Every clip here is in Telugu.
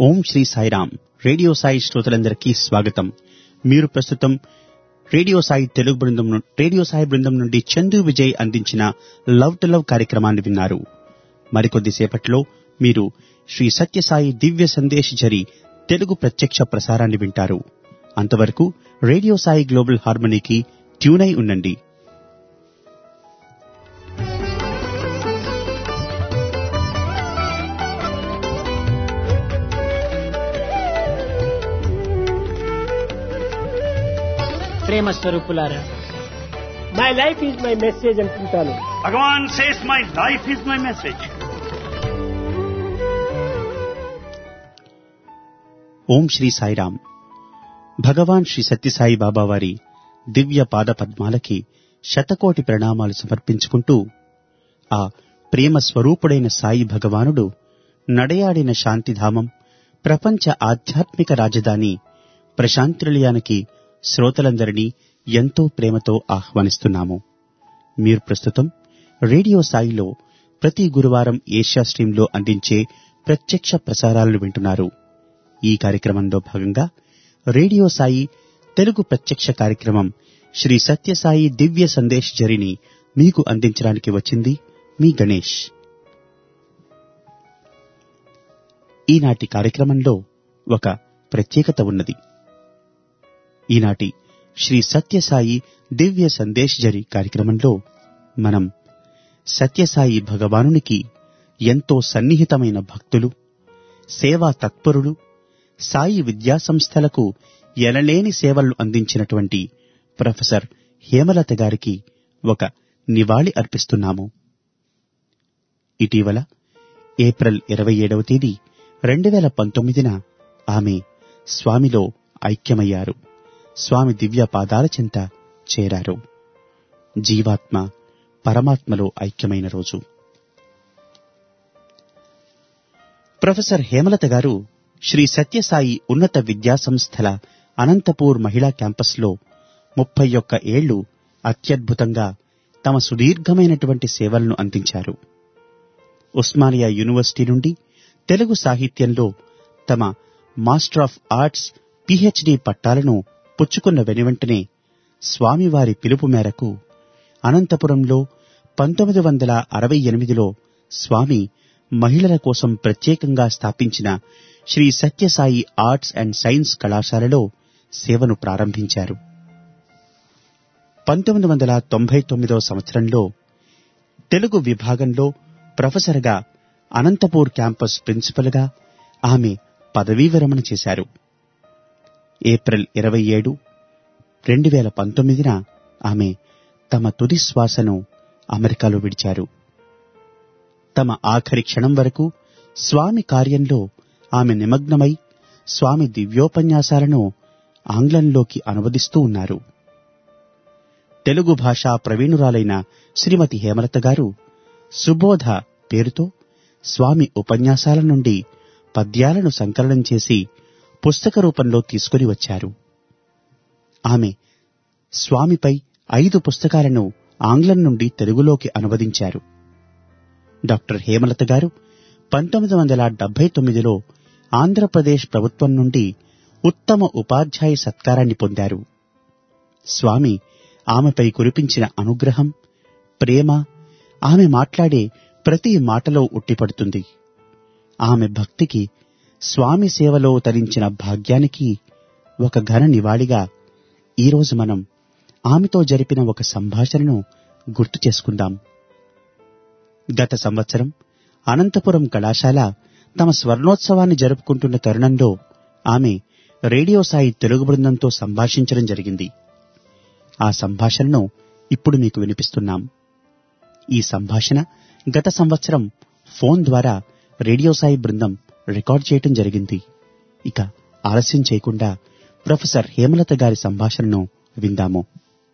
ఓం శ్రీ సాయిరామ్ రేడియో సాయి శ్రోతలందరికీ స్వాగతం మీరు ప్రస్తుతం రేడియో సాయి తెలుగు బృందం ను- రేడియో సాయి బృందం నుండి చందు విజయ్ అందించిన లవ్ టు లవ్ కార్యక్రమాన్ని విన్నారు మరికొద్ది సేపట్లో మీరు శ్రీ సత్యసాయి దివ్య సందేశ్ జరి తెలుగు ప్రత్యక్ష ప్రసారాన్ని వింటారు అంతవరకు రేడియో సాయి గ్లోబల్ హార్మనీకి ట్యూన్ అయి ఉండండి ప్రేమ స్వరూపులారా my life is my message అంటుంటాను Bhagavan says, My life is my message. Om Shri Sairam Bhagavan Shri Sathya Sai Baba వారి దివ్య పాద పద్మాలకి శతకోటి ప్రణామాలు సమర్పించుకుంటూ ఆ ప్రేమ స్వరూపుడైన సాయి భగవానుడు నడయాడిన శాంతిధామం ప్రపంచ ఆధ్యాత్మిక రాజధాని ప్రశాంతినిలయానికి శ్రోతలందరినీ ఎంతో ప్రేమతో ఆహ్వానిస్తున్నాము మీరు ప్రస్తుతం రేడియో సాయిలో ప్రతి గురువారం ఏషియా స్ట్రీంలో అందించే ప్రత్యక్ష ప్రసారాలను వింటున్నారు ఈ కార్యక్రమంలో భాగంగా రేడియో సాయి తెలుగు ప్రత్యక్ష కార్యక్రమం శ్రీ సత్యసాయి దివ్య సందేశ్ జరిని మీకు అందించడానికి వచ్చింది మీ గణేష్ ఈనాటి కార్యక్రమంలో ఒక ప్రత్యేకత ఉన్నది ఈనాటి శ్రీ సత్యసాయి దివ్య సందేశ్ జరి కార్యక్రమంలో మనం సత్యసాయి భగవానునికి ఎంతో సన్నిహితమైన భక్తులు సేవా తత్పరులు సాయి విద్యా సంస్థలకు ఎనలేని సేవలు అందించినటువంటి ప్రొఫెసర్ హేమలత గారికి ఒక నివాళి అర్పిస్తున్నాము ఇటీవల ఏప్రిల్ ఇరవై ఏడవ తేదీ రెండు వేల పంతొమ్మిదిన ఆమె స్వామిలో ఐక్యమయ్యారు స్వామి దివ్య పాదాల చెంత చేరారు జీవాత్మ పరమాత్మలో ఐక్యమైన రోజు ప్రొఫెసర్ హేమలత గారు శ్రీ సత్యసాయి ఉన్నత విద్యా సంస్థల అనంతపూర్ మహిళా క్యాంపస్లో ముప్పై ఒక్క ఏళ్లు అత్యద్భుతంగా తమ సుదీర్ఘమైనటువంటి సేవలను అందించారు ఉస్మానియా యూనివర్సిటీ నుండి తెలుగు సాహిత్యంలో తమ మాస్టర్ ఆఫ్ ఆర్ట్స్ పిహెచ్డి పట్టాలను పుచ్చుకున్న వెనువెంటనే స్వామివారి పిలుపు మేరకు అనంతపురంలో పంతొమ్మిది వందల అరవై ఎనిమిదిలో స్వామి మహిళల కోసం ప్రత్యేకంగా స్థాపించిన Shri Sathya Sai arts and science కళాశాలలో సేవను ప్రారంభించారు పంతొమ్మిది వందల తొంభై తొమ్మిదవ సంవత్సరంలో తెలుగు విభాగంలో ప్రొఫెసర్గా అనంతపూర్ క్యాంపస్ ప్రిన్సిపల్గా ఆమె పదవీ విరమణ చేశారు ఏప్రిల్ ఇరవై ఏడు రెండు వేల పంతొమ్మిదిన ఆమె తమ తుది శ్వాసను అమెరికాలో విడిచారు తమ ఆఖరి క్షణం వరకు స్వామి కార్యంలో ఆమె నిమగ్నమై స్వామి దివ్యోపన్యాసాలను ఆంగ్లంలోకి అనువదిస్తూ ఉన్నారు తెలుగు భాషా ప్రవీణురాలైన శ్రీమతి హేమలత గారు సుబోధ పేరుతో స్వామి ఉపన్యాసాల నుండి పద్యాలను సంకలనం చేసి పుస్తక రూపంలో తీసుకుని వచ్చారు ఆమె స్వామిపై ఐదు పుస్తకాలను ఆంగ్లం నుండి తెలుగులోకి అనువదించారు డాక్టర్ హేమలత గారు పంతొమ్మిది వందల డెబ్బై తొమ్మిదిలో ఆంధ్రప్రదేశ్ ప్రభుత్వం నుండి ఉత్తమ ఉపాధ్యాయ సత్కారాన్ని పొందారు స్వామి ఆమెపై కురిపించిన అనుగ్రహం ప్రేమ ఆమె మాట్లాడే ప్రతి మాటలో ఉట్టిపడుతుంది ఆమె భక్తికి స్వామి సేవలో తరించిన భాగ్యానికి ఒక ఘన నివాళిగా ఈరోజు మనం ఆమెతో జరిపిన ఒక సంభాషణను గుర్తు చేసుకుందాం గత సంవత్సరం అనంతపురం కళాశాల తమ స్వర్ణోత్సవాన్ని జరుపుకుంటున్న తరుణంలో ఆమె రేడియో సాయి తెలుగు బృందంతో సంభాషించడం జరిగింది ఆ సంభాషణను ఇప్పుడు మీకు వినిపిస్తున్నాం ఈ సంభాషణ గత సంవత్సరం ఫోన్ ద్వారా రేడియో సాయి బృందం రికార్డ్ చేయటం జరిగింది ఇక ఆలస్యం చేయకుండా ప్రొఫెసర్ హేమలత గారి సంభాషణను విందాము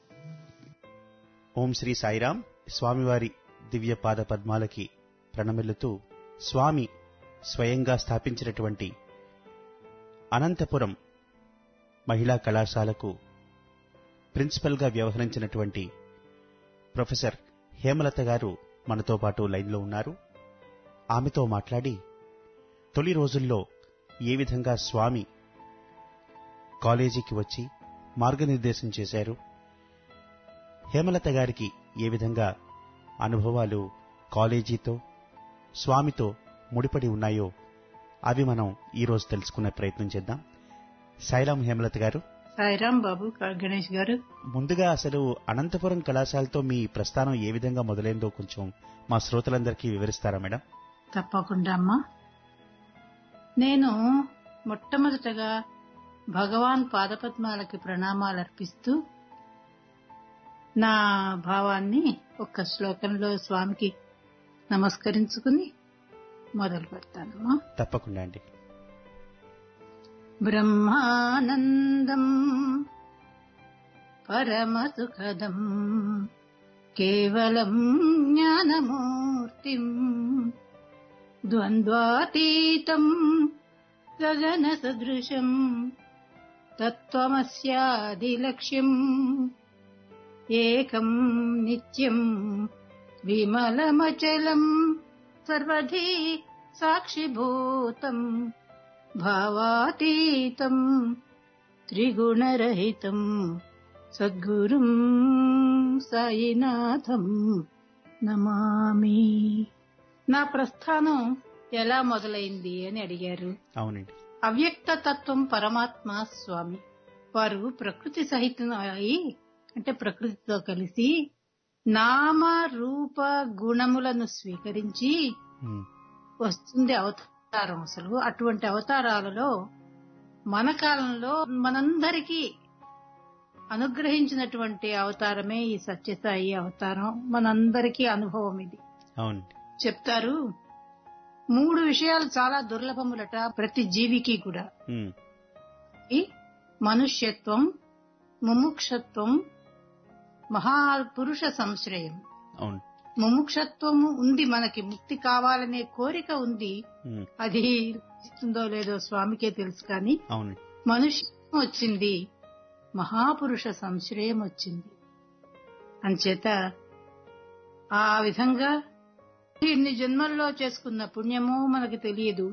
ఓం శ్రీ సాయిరాం స్వామివారి దివ్య పాద పద్మాలకి ప్రణమిల్లుతూ స్వామి స్వయంగా స్థాపించినటువంటి అనంతపురం మహిళా కళాశాలకు ప్రిన్సిపల్గా వ్యవహరించినటువంటి ప్రొఫెసర్ హేమలత గారు మనతో పాటు లైన్లో ఉన్నారు ఆమెతో మాట్లాడి తొలి రోజుల్లో ఏ విధంగా స్వామి కాలేజీకి వచ్చి మార్గనిర్దేశం చేశారు హేమలత గారికి ఏ విధంగా అనుభవాలు కాలేజీతో స్వామితో ముడిపడి ఉన్నాయో అవి మనం ఈరోజు తెలుసుకునే ప్రయత్నం చేద్దాం సాయిరాం హేమలత గారు సాయిరాం బాబు క- గణేష్ గారు ముందుగా అసలు అనంతపురం కళాశాలతో మీ ప్రస్థానం ఏ విధంగా మొదలైందో కొంచెం మా శ్రోతలందరికీ వివరిస్తారా మేడం తప్పకుండా అమ్మా నేను మొట్టమొదటగా భగవాన్ పాదపద్మాలకి ప్రణామాలు అర్పిస్తూ నా భావాన్ని ఒక్క శ్లోకంలో స్వామికి నమస్కరించుకుని మొదలు పెడతానమ్మా తప్పకుండా అండి బ్రహ్మానందం పరమసుఖదం కేవలం జ్ఞానమూర్తిం ద్వంద్వాతీతం గగన సదృశం తత్వమస్యాదిలక్ష్యం ఏకం నిత్యం విమలమచలం సర్వధీ సాక్షిభూతం భావాతీతం త్రిగుణరహితం సద్గురుం సాయినాథం నమామి నా ప్రస్థానం ఎలా మొదలైంది అని అడిగారు అవునండి అవ్యక్త తత్వం పరమాత్మ స్వామి వారు ప్రకృతి సహితం అయి అంటే ప్రకృతితో కలిసి నామ రూప గుణములను స్వీకరించి ఉమ్, వస్తుంది అవతారం అసలు అటువంటి అవతారాలలో మన కాలంలో మనందరికీ అనుగ్రహించినటువంటి అవతారమే ఈ సత్యసాయి అవతారం మనందరికీ అనుభవం ఇది అవునండి చెప్తారు మూడు విషయాలు చాలా దుర్లభములట ప్రతి జీవికి కూడా ఉమ్, ఈ మనుష్యత్వం ముముక్షత్వం మహాపురుష సంశ్రయం అవును ముముక్షత్వం ఉంది మనకి ముక్తి కావాలనే కోరిక ఉంది ఉమ్, అది ఇస్తుందో లేదో స్వామికే తెలుసు కానీ అవునండి మనుష్యం వచ్చింది మహాపురుష సంశ్రయం వచ్చింది అంచేత ఆ విధంగా ఇన్ని జన్మల్లో చేసుకున్న పుణ్యమో మనకు తెలియదు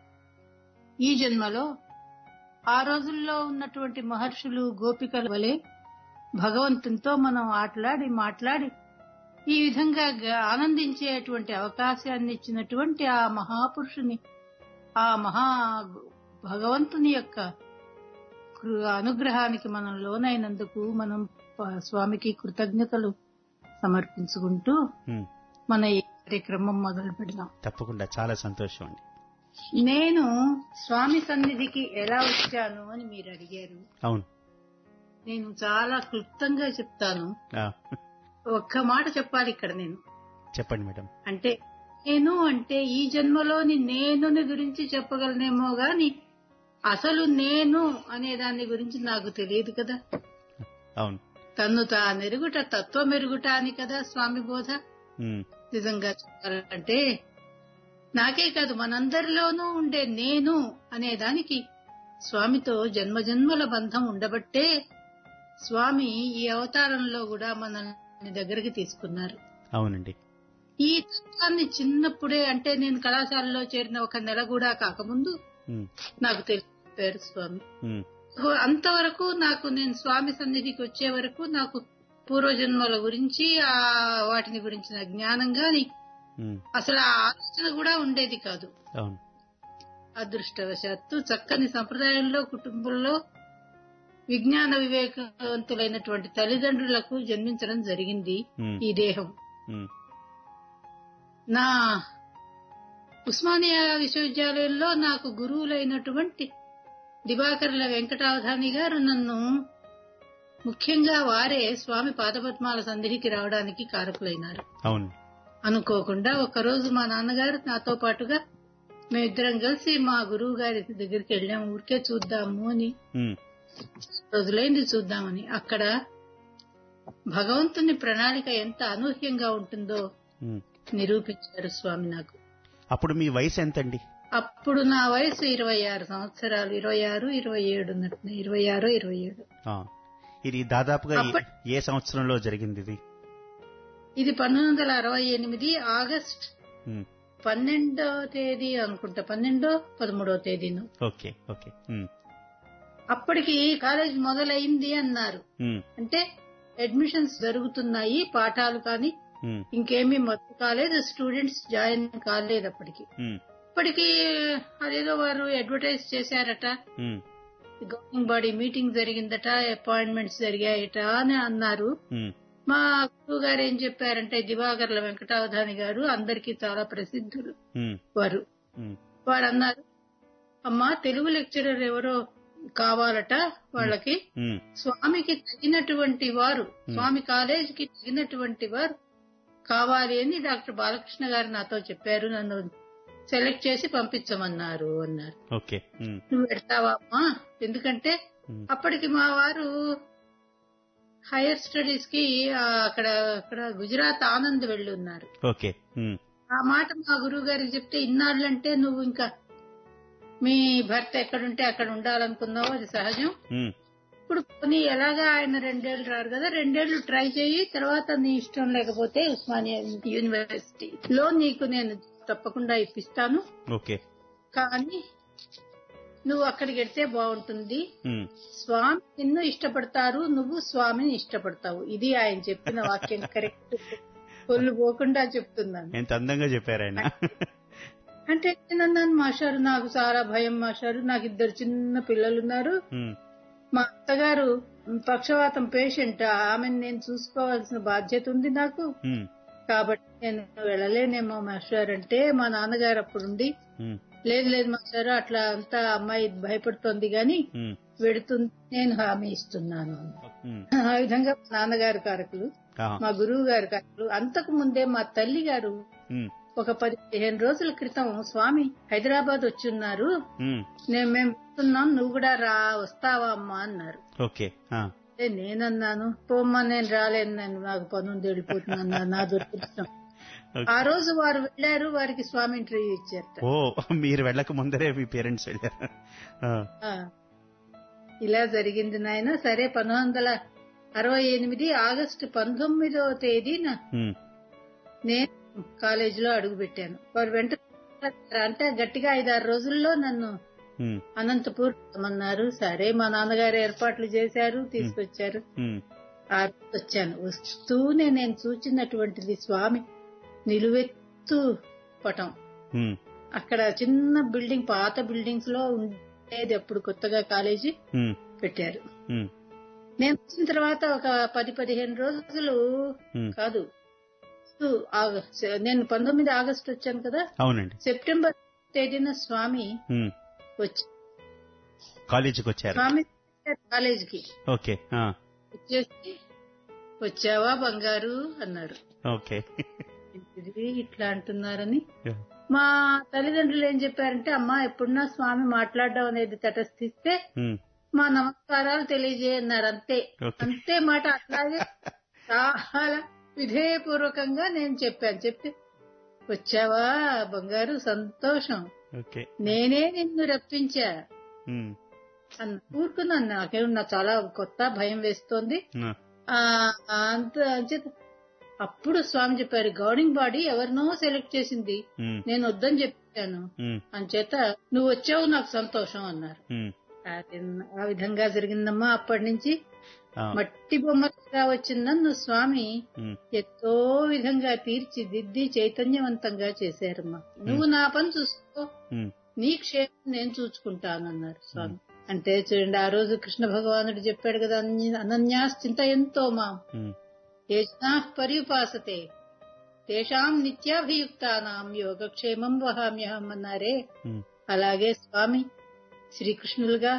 ఈ జన్మలో ఆ రోజుల్లో ఉన్నటువంటి మహర్షులు గోపికల వలె భగవంతునితో మనం ఆటలాడి మాట్లాడి ఈ విధంగా గ- ఆనందించేటువంటి అవకాశాన్ని ఇచ్చినటువంటి ఆ మహాపురుషుని ఆ మహా భగవంతుని యొక్క కృ- అనుగ్రహానికి మనం లోనైనందుకు మనం ప- స్వామికి కృతజ్ఞతలు సమర్పించుకుంటూ ఉమ్, మన ఈ కార్యక్రమం మొదలు పెడదాం తప్పకుండా చాలా సంతోషం అండి నేను స్వామి సన్నిధికి ఎలా వచ్చాను అని మీరు అడిగారు అవును నేను చాలా క్లుప్తంగా చెప్తాను ఆ, ఒక్క మాట చెప్పాలి ఇక్కడ నేను చెప్పండి మేడం అంటే నేను అంటే ఈ జన్మలోని నేనుని గురించి చెప్పగలనేమో గాని అసలు నేను అనే దాని గురించి నాకు తెలియదు కదా అవును తన్ను తానెరుగుట తత్వమెరుగుట అని కదా స్వామి బోధ ఉమ్, నిజంగా చెప్పాలంటే నాకే కాదు మనందరిలోనూ ఉండే నేను అనే దానికి స్వామితో జన్మజన్మల బంధం ఉండబట్టే స్వామి ఈ అవతారంలో కూడా మనల్ని దగ్గరికి తీసుకున్నారు అవునండి ఈ తత్వాన్ని చిన్నప్పుడే అంటే నేను కళాశాలలో చేరిన ఒక నెల కూడా కాకముందు ఉమ్, నాకు తెలిపారు స్వామి ఉమ్, అంతవరకు నాకు నేను స్వామి సన్నిధికి వచ్చే వరకు నాకు పూర్వజన్మల గురించి ఆ వాటిని గురించిన జ్ఞానం గాని ఉమ్, అసలు ఆ ఆలోచన కూడా ఉండేది కాదు అవును అదృష్టవశాత్తు చక్కని సంప్రదాయంలో కుటుంబంలో విజ్ఞాన వివేకవంతులైనటువంటి తల్లిదండ్రులకు జన్మించడం జరిగింది ఉమ్, ఈ దేహం ఉమ్, నా ఉస్మానియా విశ్వవిద్యాలయంలో నాకు గురువులైనటువంటి దివాకర్ల వెంకటావధాని గారు నన్ను ముఖ్యంగా వారే స్వామి పాదపద్మాల సంధికి రావడానికి కారకులైనారు అవును అనుకోకుండా ఒకరోజు మా నాన్నగారు నాతో పాటుగా మేమిద్దరం కలిసి మా గురువు గారి దగ్గరికి వెళ్ళాము ఊరికే చూద్దాము అని ఉమ్, రోజులైంది చూద్దామని అక్కడ భగవంతుని ప్రణాళిక ఎంత అనూహ్యంగా ఉంటుందో ఉమ్. నిరూపించారు స్వామి నాకు అప్పుడు మీ వయసు ఎంతండి అప్పుడు నా వయసు ఇరవై ఆరు సంవత్సరాలు ఇరవై ఆరు ఇరవై ఏడు ఉన్నట్టు ఇరవై ఆరు ఇరవై ఏడు ఆ, ఇది దాదాపుగా ఏ- అప్పటి- ఏ సంవత్సరంలో జరిగింది ఇది ఇది పంతొమ్మిది వందల అరవై ఎనిమిది ఆగస్ట్ ఉమ్, పన్నెండో తేదీ అనుకుంటా పన్నెండో పదమూడో తేదీను ఓకే ఓకే ఉమ్, అప్పటికి కాలేజ్ మొదలైంది అన్నారు ఉమ్, అంటే అడ్మిషన్స్ జరుగుతున్నాయి పాఠాలు కానీ ఉమ్, ఇంకేమీ మొత్తం కాలేదు స్టూడెంట్స్ జాయిన్ కాలేదు అప్పటికి ఉమ్, ఇప్పటికి అదేదో వారు అడ్వర్టైజ్ చేశారట ఉమ్, గవర్నింగ్ బాడీ మీటింగ్ జరిగిందట అపాయింట్మెంట్స్ జరిగాయట అని అన్నారు ఉమ్, మా గురువు గారు ఏం చెప్పారంటే దివాకర్ల వెంకటావధాని గారు అందరికీ చాలా ప్రసిద్ధులు ఉమ్, వారు ఉమ్, వారు అన్నారు అమ్మా తెలుగు లెక్చరర్ ఎవరో కావాలట వాళ్ళకి ఉమ్, స్వామికి తగినటువంటి వారు స్వామి కాలేజీకి తగినటువంటి వారు కావాలి అని డాక్టర్ బాలకృష్ణ గారు నాతో చెప్పారు నన్ను సెలెక్ట్ చేసి పంపించమన్నారు అన్నారు ఓకే ఉమ్, నువ్వు పెడతావా అమ్మా ఎందుకంటే ఉమ్, అప్పటికి మా వారు హైయర్ స్టడీస్ కి ఆ, అక్కడ అక్కడ గుజరాత్ ఆనంద్ వెళ్ళి ఉన్నారు ఓకే ఉమ్, ఆ మాట మా గురువు గారికి చెప్తే ఇన్నాళ్ళంటే నువ్వు ఇంకా మీ భర్త ఎక్కడుంటే అక్కడ ఉండాలనుకున్నావు అది సహజం ఉమ్, ఇప్పుడు పోనీ ఎలాగా ఆయన రెండేళ్లు రారు కదా రెండేళ్లు ట్రై చేయి తర్వాత నీ ఇష్టం లేకపోతే ఉస్మానియా యూనివర్సిటీలో నీకు నేను తప్పకుండా ఇప్పిస్తాను ఓకే కానీ నువ్వు అక్కడికి వెళ్తే బాగుంటుంది ఉమ్, స్వామి నిన్ను ఇష్టపడతారు నువ్వు స్వామిని ఇష్టపడతావు ఇది ఆయన చెప్పిన వాక్యం కరెక్ట్ కొల్లు పోకుండా చెప్తున్నాను ఎంత అందంగా చెప్పారు ఆయన అంటే నేను అన్నాను మాస్టారు నాకు చాలా భయం మాస్టారు నాకు ఇద్దరు చిన్న పిల్లలు ఉన్నారు ఉమ్, మా అత్తగారు పక్షవాతం పేషెంట్ ఆమెను నేను చూసుకోవాల్సిన బాధ్యత ఉంది నాకు ఉమ్, కాబట్టి నేను వెళ్ళలేనేమో మాస్టర్ అంటే మా నాన్నగారు అప్పుడుండి ఉమ్, లేదు లేదు మాస్టర్ అట్లా అంతా అమ్మాయి భయపడుతోంది గాని ఉమ్, వెడుతుంది నేను హామీ ఇస్తున్నాను అన్నారు. ఉమ్, ఆ విధంగా మా నాన్నగారు కారకులు ఆ, మా గురువు గారు కారకులు అంతకు ముందే మా తల్లి గారు ఉమ్, ఒక పదిహేను రోజుల క్రితం స్వామి హైదరాబాద్ వచ్చున్నారు ఉమ్, నేను మేము వస్తున్నాం నువ్వు కూడా రా వస్తావా అమ్మా అన్నారు ఓకే ఆ, అంటే నేనన్నాను పోమ్మా నేను రాలేను నేను నాకు పనుంది వెళ్ళిపోతున్నాను నా దురదృష్టం ఓకే. ఆ రోజు వారు వెళ్లారు వారికి స్వామి ఇంటర్వ్యూ ఇచ్చారట ఓ మీరు వెళ్ళక ముందరే మీ పేరెంట్స్ వెళ్ళారు ఆ, ఆ. ఇలా జరిగింది నాయన సరే పంతొమ్మిది వందల అరవై ఎనిమిది ఆగస్టు పంతొమ్మిదవ తేదీన ఉమ్, నేను కాలేజీలో అడుగు పెట్టాను వారు వెంట అంటే గట్టిగా ఐదారు రోజుల్లో నన్ను ఉమ్, అనంతపూర్ రమ్మన్నారు సరే మా నాన్నగారు ఏర్పాట్లు చేశారు తీసుకొచ్చారు ఉమ్, ఆ రోజు వచ్చాను వస్తూనే నేను చూచినటువంటిది స్వామి నిలువెత్తు పటం ఉమ్, అక్కడ చిన్న బిల్డింగ్ పాత బిల్డింగ్స్ లో ఉండేది అప్పుడు కొత్తగా కాలేజీ ఉమ్, పెట్టారు ఉమ్, నేను వచ్చిన తర్వాత ఒక పది పదిహేను రోజులు ఉమ్. కాదు ఆగ- నేను పంతొమ్మిది ఆగస్టు వచ్చాను కదా అవునండి సెప్టెంబర్ తేదీన స్వామి ఉమ్, వచ్చి కాలేజీకి వచ్చారు స్వామి కాలేజీకి ఓకే ఆ, వచ్చేసి వచ్చావా బంగారు అన్నారు ఓకే ఇది ఇట్లా అంటున్నారని మా తల్లిదండ్రులు ఏం చెప్పారంటే అమ్మా ఎప్పుడున్నా స్వామి మాట్లాడడం అనేది తటస్థిస్తే ఉమ్, మా నమస్కారాలు తెలియజేయన్నారు అంతే ఓకే. అంతే మాట అట్లాగే చాలా విధేయపూర్వకంగా నేను చెప్పాను చెప్తే వచ్చావా బంగారు సంతోషం ఓకే నేనే నిన్ను రప్పించా ఉమ్, అన్న ఊరుకున్నాను నాకేమన్నా చాలా కొత్త భయం వేస్తోంది ఆ, ఆ అంత అంచేత అప్పుడు స్వామి చెప్పారు గవర్నింగ్ బాడీ ఎవరినో సెలెక్ట్ చేసింది ఉమ్, నేను వద్దని చెప్పాను ఉమ్, అంచేత నువ్వు వచ్చావు నాకు సంతోషం అన్నారు ఉమ్, అది ఆ విధంగా జరిగిందమ్మా అప్పటి నుంచి ఆ, మట్టి బొమ్మగా వచ్చిన నన్ను స్వామి ఉమ్, ఎంతో విధంగా తీర్చిదిద్ది చైతన్యవంతంగా చేశారమ్మా నువ్వు నా పని చూసుకో ఉమ్, నీ క్షేమం నేను చూసుకుంటానన్నారు స్వామి అంటే చూడండి ఆ రోజు కృష్ణ భగవానుడు చెప్పాడు కదా అన్య- అనన్యాస్ చింత ఎంతో మా ఉమ్, ఏ జనా పర్యుపాసతే తేషాం నిత్యాభియుక్తానాం యోగక్షేమం వహామ్యహం అన్నారే ఉమ్, అలాగే స్వామి శ్రీకృష్ణులుగా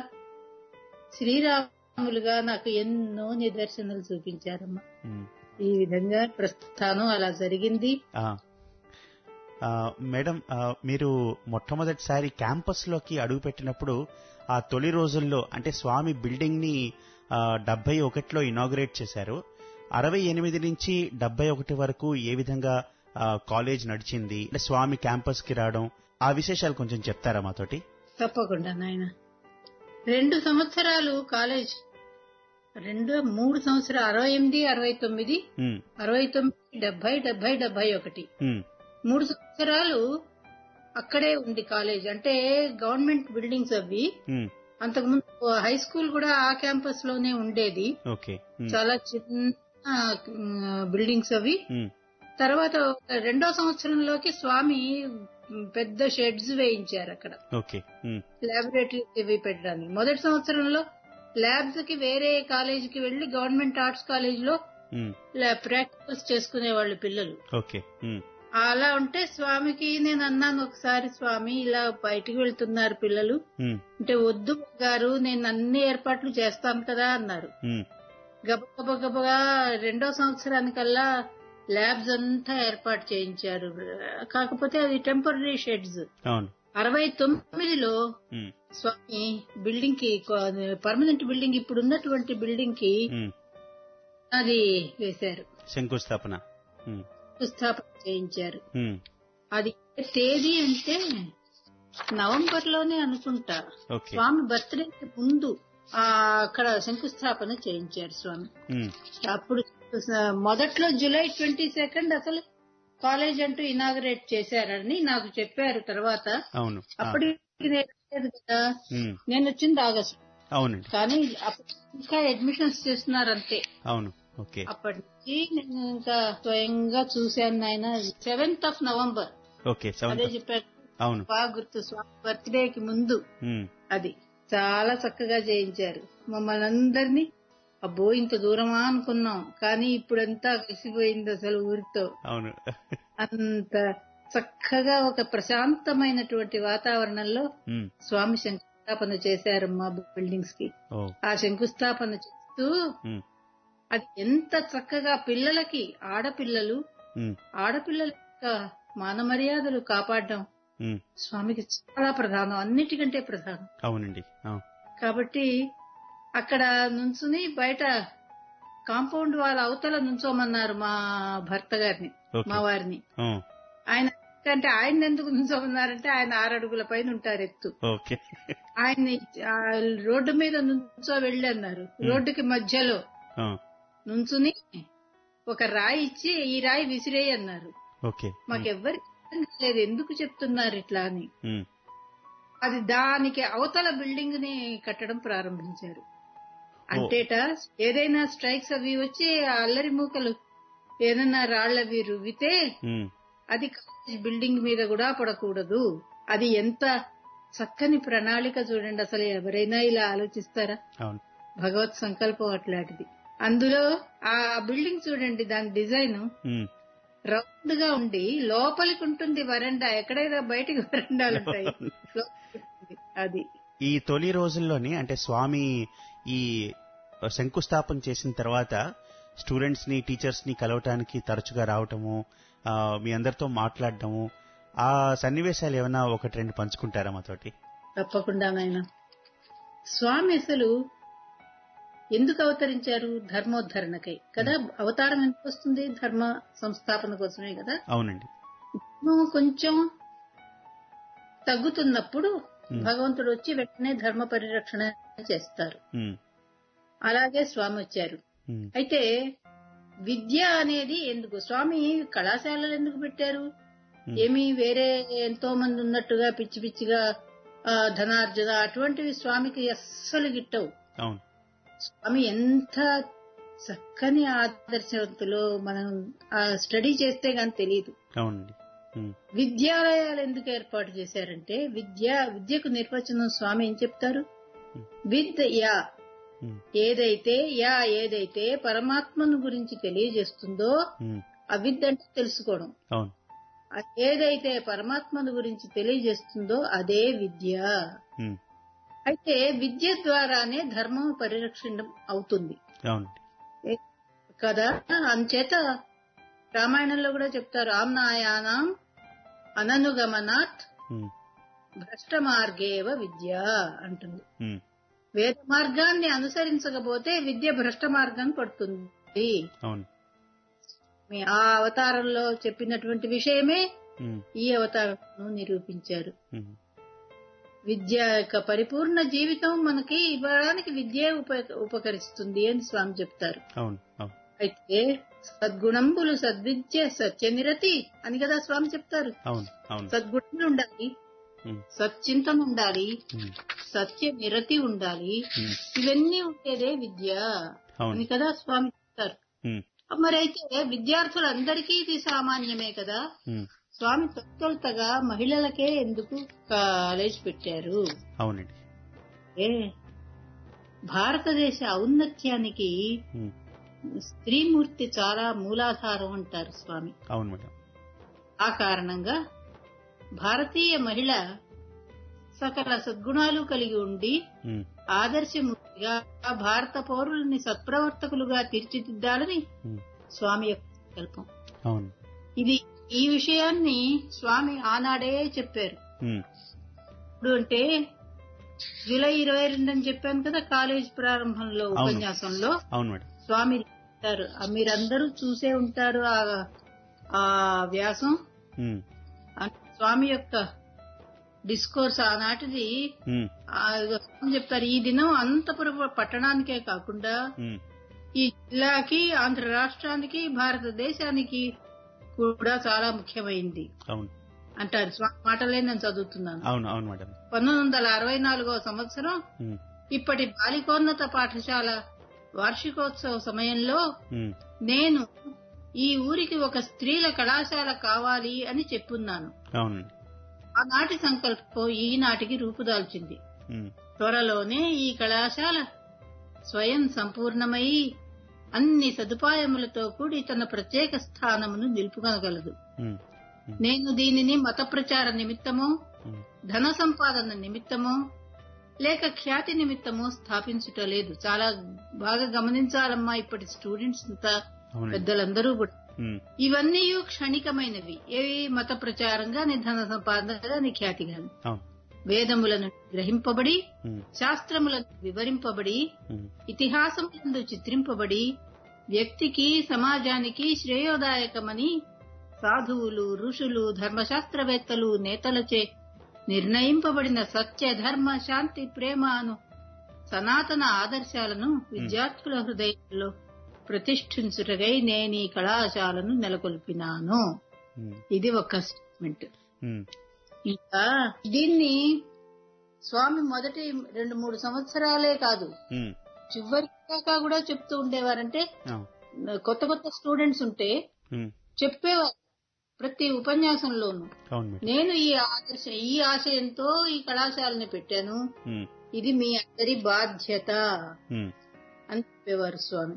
శ్రీరాములుగా నాకు ఎన్నో నిదర్శనలు చూపించారమ్మా ఉమ్. ఈ విధంగా ప్రస్థానం అలా జరిగింది ఆ, ఆ, మేడం ఆ, మీరు మొట్టమొదటిసారి క్యాంపస్ లోకి అడుగుపెట్టినప్పుడు ఆ తొలి రోజుల్లో అంటే స్వామి బిల్డింగ్ ని ఆ, డెబ్బై ఒకటిలో ఇనాగ్రేట్ చేశారు అరవై ఎనిమిది నుంచి డెబ్బై ఒకటి వరకు ఏ విధంగా ఆ, కాలేజ్ నడిచింది అంటే స్వామి క్యాంపస్ కి రావడం ఆ విశేషాలు కొంచెం చెప్తారా మాతోటి తప్పకుండా నాయన రెండు సంవత్సరాలు కాలేజ్ రెండు మూడు సంవత్సరాలు అరవై ఎనిమిది అరవై తొమ్మిది ఉమ్, అరవై తొమ్మిది డెబ్బై డెబ్బై డెబ్బై ఒకటి ఉమ్, మూడు సంవత్సరాలు అక్కడే ఉంది కాలేజ్ అంటే గవర్నమెంట్ బిల్డింగ్స్ అవి ఉమ్, అంతకుముందు హై స్కూల్ కూడా ఆ క్యాంపస్ లోనే ఉండేది ఓకే ఉమ్, చాలా చిన్న బిల్డింగ్స్ అవి ఉమ్, తర్వాత ఒక రెండో సంవత్సరంలోకి స్వామి ఉమ్, పెద్ద షెడ్స్ వేయించారు అక్కడ ఓకే ఉమ్, లాబొరేటరీ ఇవి పెట్టడానికి మొదటి సంవత్సరంలో ల్యాబ్స్ కి వేరే కాలేజీకి వెళ్లి గవర్నమెంట్ ఆర్ట్స్ కాలేజ్ లో ఉమ్, ప్రాక్టికల్స్ చేసుకునే వాళ్ళు పిల్లలు ఓకే ఉమ్, అలా ఉంటే స్వామికి నేను అన్నాను ఒకసారి స్వామి ఇలా బయటికి వెళ్తున్నారు పిల్లలు ఉమ్, అంటే వద్దు గారు నేను అన్ని ఏర్పాట్లు చేస్తాను కదా అన్నారు ఉమ్, గబగబ గబగా రెండో సంవత్సరానికల్లా ల్యాబ్స్ అంతా ఏర్పాటు చేయించారు కాకపోతే అది టెంపరీ షెడ్స్ అవును అరవై తొమ్మిదిలో ఉమ్, స్వామి బిల్డింగ్ కి పర్మనెంట్ బిల్డింగ్ ఇప్పుడు ఉన్నటువంటి బిల్డింగ్ కి ఉమ్, అది వేశారు శంకుస్థాపన ఉమ్, స్థాపన చేయించారు ఉమ్, అది ఏ తేదీ అంటే నవంబర్ లోనే అనుకుంటా ఓకే స్వామి బర్త్డే ముందు ఆ అక్కడ శంకుస్థాపన చేయించారు స్వామి ఉమ్, అప్పుడు స- మొదట్లో జూలై ట్వంటీ సెకండ్ అసలు కాలేజ్ అంటూ ఇనాగరేట్ చేశారని నాకు చెప్పారు తర్వాత అవును ఆ, అప్పటికి నేను లేదు కదా ఉమ్, నేను వచ్చింది ఆగస్టు అవునండి కానీ అప్పుడు ఇంకా అడ్మిషన్స్ చేస్తున్నారు అంతే అవును ఓకే అప్పటి నుంచి నేను ఇంకా స్వయంగా చూశాను ఆయన సెవెంత్ ఆఫ్ నవంబర్ ఓకే అదే సెవెంత్ చెప్పారు అవును బాగా గుర్తు స్వామి బర్త్డే కి ముందు ఉమ్, అది చాలా చక్కగా చేయించారు మమ్మల్ని అందరినీ అబ్బో ఇంత దూరమా అనుకున్నాం కానీ ఇప్పుడంతా కలిసిపోయింది అసలు ఊరితో అవును అంత చక్కగా ఒక ప్రశాంతమైనటువంటి వాతావరణంలో ఉమ్, స్వామి శంకుస్థాపన చేశారు మా బిల్డింగ్స్ కి ఓ ఆ శంకుస్థాపన చేస్తూ ఉమ్, అది ఎంత చక్కగా పిల్లలకి ఆడపిల్లలు ఉమ్, ఆడపిల్లల యొక్క మాన మర్యాదలు కాపాడడం ఉమ్, స్వామికి చాలా ప్రధానం అన్నిటికంటే ప్రధానం అవునండి అవును కాబట్టి అక్కడ నుంచుని బయట కాంపౌండ్ వాళ్ళ అవతల నుంచోమన్నారు మా భర్త గారిని ఓకే. మా వారిని ఓ, ఆయన అంటే ఆయన ఎందుకు నుంచోమన్నారంటే ఆయన ఆరడుగుల పైన ఉంటారు ఎత్తు ఓకే ఆయన్ని ఆ రోడ్డు మీద నుంచో వెళ్ళి అన్నారు రోడ్డుకి మధ్యలో ఓ, నుంచుని ఒక రాయి ఇచ్చి ఈ రాయి విసిరేయి అన్నారు ఓకే మాకెవ్వరి లేదు ఎందుకు చెప్తున్నారు ఇట్లా అని ఉమ్, అది దానికి అవతల బిల్డింగ్ ని కట్టడం ప్రారంభించారు అంటేట ఏదైనా స్ట్రైక్స్ అవి వచ్చి ఆ అల్లరి మూకలు ఏదైనా రాళ్లవి రువ్వితే ఉమ్, అది కాలేజ్ బిల్డింగ్ మీద కూడా పడకూడదు అది ఎంత చక్కని ప్రణాళిక చూడండి అసలు ఎవరైనా ఇలా ఆలోచిస్తారా అవును భగవత్ సంకల్పం అట్లాంటిది అందులో ఆ బిల్డింగ్ చూడండి దాని డిజైన్ ఉమ్, రౌండ్ గా ఉండి లోపలికి ఉంటుంది వరండా ఎక్కడైనా బయటికి వరండాలు ఉంటాయి లోపలికి ఉంటుంది. అది ఈ తొలి రోజుల్లోని అంటే స్వామి ఈ శంకుస్థాపన చేసిన తర్వాత స్టూడెంట్స్ ని టీచర్స్ ని కలవటానికి తరచుగా రావటము ఆ, మీ అందరితో మాట్లాడటము ఆ సన్నివేశాలు ఏమైనా ఒకటి రెండు పంచుకుంటారా మాతోటి తప్పకుండా నాయన స్వామి అసలు ఎందుకు అవతరించారు ధర్మోద్ధరణకై కదా అవతారం ఎందుకు వస్తుంది ధర్మ సంస్థాపన కోసమే కదా అవునండి ధర్మం కొంచెం తగ్గుతున్నప్పుడు భగవంతుడు వచ్చి వెంటనే ధర్మ పరిరక్షణ చేస్తారు ఉమ్, అలాగే స్వామి వచ్చారు ఉమ్, అయితే విద్య అనేది ఎందుకు స్వామి కళాశాలలు ఎందుకు పెట్టారు Hmm. ఏమి వేరే ఎంతో మంది ఉన్నట్టుగా పిచ్చి పిచ్చిగా ఆ, ధనార్జన అటువంటివి స్వామికి అస్సలు గిట్టవు అవును స్వామి ఎంత చక్కని ఆదర్శవంతులో మనం ఆ స్టడీ చేస్తే గాని తెలియదు అవునండి ఉమ్, విద్యాలయాలు ఎందుకు ఏర్పాటు చేశారంటే విద్య విద్యకు నిర్వచనం స్వామి ఏం చెప్తారు విద్ యా ఉమ్, ఏదైతే యా ఏదైతే పరమాత్మను గురించి తెలియజేస్తుందో ఉమ్, అవిద్ అంటే తెలుసుకోవడం అవును అది ఏదైతే పరమాత్మను గురించి తెలియజేస్తుందో అదే విద్య ఉమ్, అయితే విద్య ద్వారానే ధర్మం పరిరక్షణ అవుతుంది అవునండి ఏ- కదా అంచేత రామాయణంలో కూడా చెప్తారు ఆమ్నాయానం అననుగమనాత్ ఉమ్, భ్రష్ట మార్గేవ విద్య అంటుంది ఉమ్, వేద మార్గాన్ని అనుసరించకపోతే విద్య భ్రష్ట మార్గం పడుతుంది అవును మీ ఆ అవతారంలో చెప్పినటువంటి విషయమే ఉమ్, ఈ అవతారం నిరూపించారు ఉమ్, విద్య యొక్క పరిపూర్ణ జీవితం మనకి ఇవ్వడానికి విద్యే ఉప ఉపకరిస్తుంది అని స్వామి చెప్తారు అవును అవును అయితే సద్గుణంబులు సద్విద్య సత్యనిరతి అని కదా స్వామి చెప్తారు అవును అవును సద్గుణములు ఉండాలి ఉమ్, సచ్చింతన ఉండాలి ఉమ్, సత్య నిరతి ఉండాలి ఉమ్, ఇవన్నీ ఉండేదే విద్య అవును. అని కదా స్వామి చెప్తారు ఉమ్, మరి అయితే విద్యార్థులందరికీ ఇది సామాన్యమే కదా ఉమ్, స్వామి తొత్తొలతగా మహిళలకే ఎందుకు కాలేజ్ పెట్టారు అవునండి ఏ భారతదేశ ఔన్నత్యానికి ఉమ్, స్త్రీమూర్తి చాలా మూలాధారం అంటారు స్వామి అవును మేడం ఆ కారణంగా భారతీయ మహిళ సకల సద్గుణాలు కలిగి ఉండి ఉమ్, ఆదర్శమూర్తిగా భారత పౌరుల్ని సత్ప్రవర్తకులుగా తీర్చిదిద్దాలని ఉమ్, స్వామి యొక్క సంకల్పం అవును ఇది ఈ విషయాన్ని స్వామి ఆనాడే చెప్పారు ఉమ్, ఇప్పుడు అంటే జూలై ఇరవై రెండు అని చెప్పాను కదా కాలేజ్ ప్రారంభంలో అవును. ఉపన్యాసంలో అవును మేడం స్వామి చెప్తారు ఆ మీరందరూ చూసే ఉంటారు ఆ ఆ వ్యాసం ఉమ్, ఆ స్వామి యొక్క డిస్కోర్స్ ఆనాటిది ఉమ్, ఆ స్వామి చెప్తారు ఈ దినం అనంతపురం పట్టణానికే కాకుండా ఉమ్, ఈ జిల్లాకి ఆంధ్ర రాష్ట్రానికి భారతదేశానికి కూడా చాలా ముఖ్యమైంది అవును అంటారు స్వామి మాటలే నేను చదువుతున్నాను అవును అవును మేడం పంతొమ్మిది వందల అరవై నాలుగో సంవత్సరం ఉమ్, ఇప్పటి బాలికోన్నత పాఠశాల వార్షికోత్సవ సమయంలో ఉమ్, నేను ఈ ఊరికి ఒక స్త్రీల కళాశాల కావాలి అని చెప్పున్నాను అవునండి ఆనాటి సంకల్పం ఈనాటికి రూపుదాల్చింది ఉమ్, త్వరలోనే ఈ కళాశాల స్వయం సంపూర్ణమై అన్ని సదుపాయములతో కూడి తన ప్రత్యేక స్థానమును నిలుపుకోగలదు ఉమ్, ఉమ్, నేను దీనిని మత ప్రచార నిమిత్తమో ఉమ్, ధన సంపాదన నిమిత్తమో లేక ఖ్యాతి నిమిత్తమో స్థాపించుటలేదు చాలా బాగా గమనించాలమ్మా ఇప్పటి స్టూడెంట్స్ అంతా అవునండి పెద్దలందరూ కూడా ఉమ్, ఇవన్నీ క్షణికమైనవి ఏవి మత ప్రచారంగా నీ ధన సంపాదనగా నీ ఖ్యాతి గాని అవును వేదములను గ్రహింపబడి ఉమ్, శాస్త్రములను వివరింపబడి ఉమ్, ఇతిహాసములందు చిత్రింపబడి వ్యక్తికి సమాజానికి శ్రేయోదాయకమని సాధువులు ఋషులు ధర్మశాస్త్రవేత్తలు నేతలచే నిర్ణయింపబడిన సత్య ధర్మ శాంతి ప్రేమ అను సనాతన ఆదర్శాలను విద్యార్థుల హృదయంలో ప్రతిష్ఠించుటకై నేను ఈ కళాశాలను నెలకొల్పినాను ఉమ్, ఇది ఒక స్టేట్మెంట్ ఉమ్, ఇంకా దీన్ని స్వామి మొదటి రెండు మూడు సంవత్సరాలే కాదు ఉమ్, చివరి దాకా కూడా చెప్తూ ఉండేవారంటే అవును కొత్త కొత్త స్టూడెంట్స్ ఉంటే ఉమ్, చెప్పేవారు ప్రతి ఉపన్యాసంలోనూ అవును మేడం నేను ఈ ఆదర్శ ఈ ఆశయంతో ఈ కళాశాలని పెట్టాను ఉమ్, ఇది మీ అందరి బాధ్యత ఉమ్, అని చెప్పేవారు స్వామి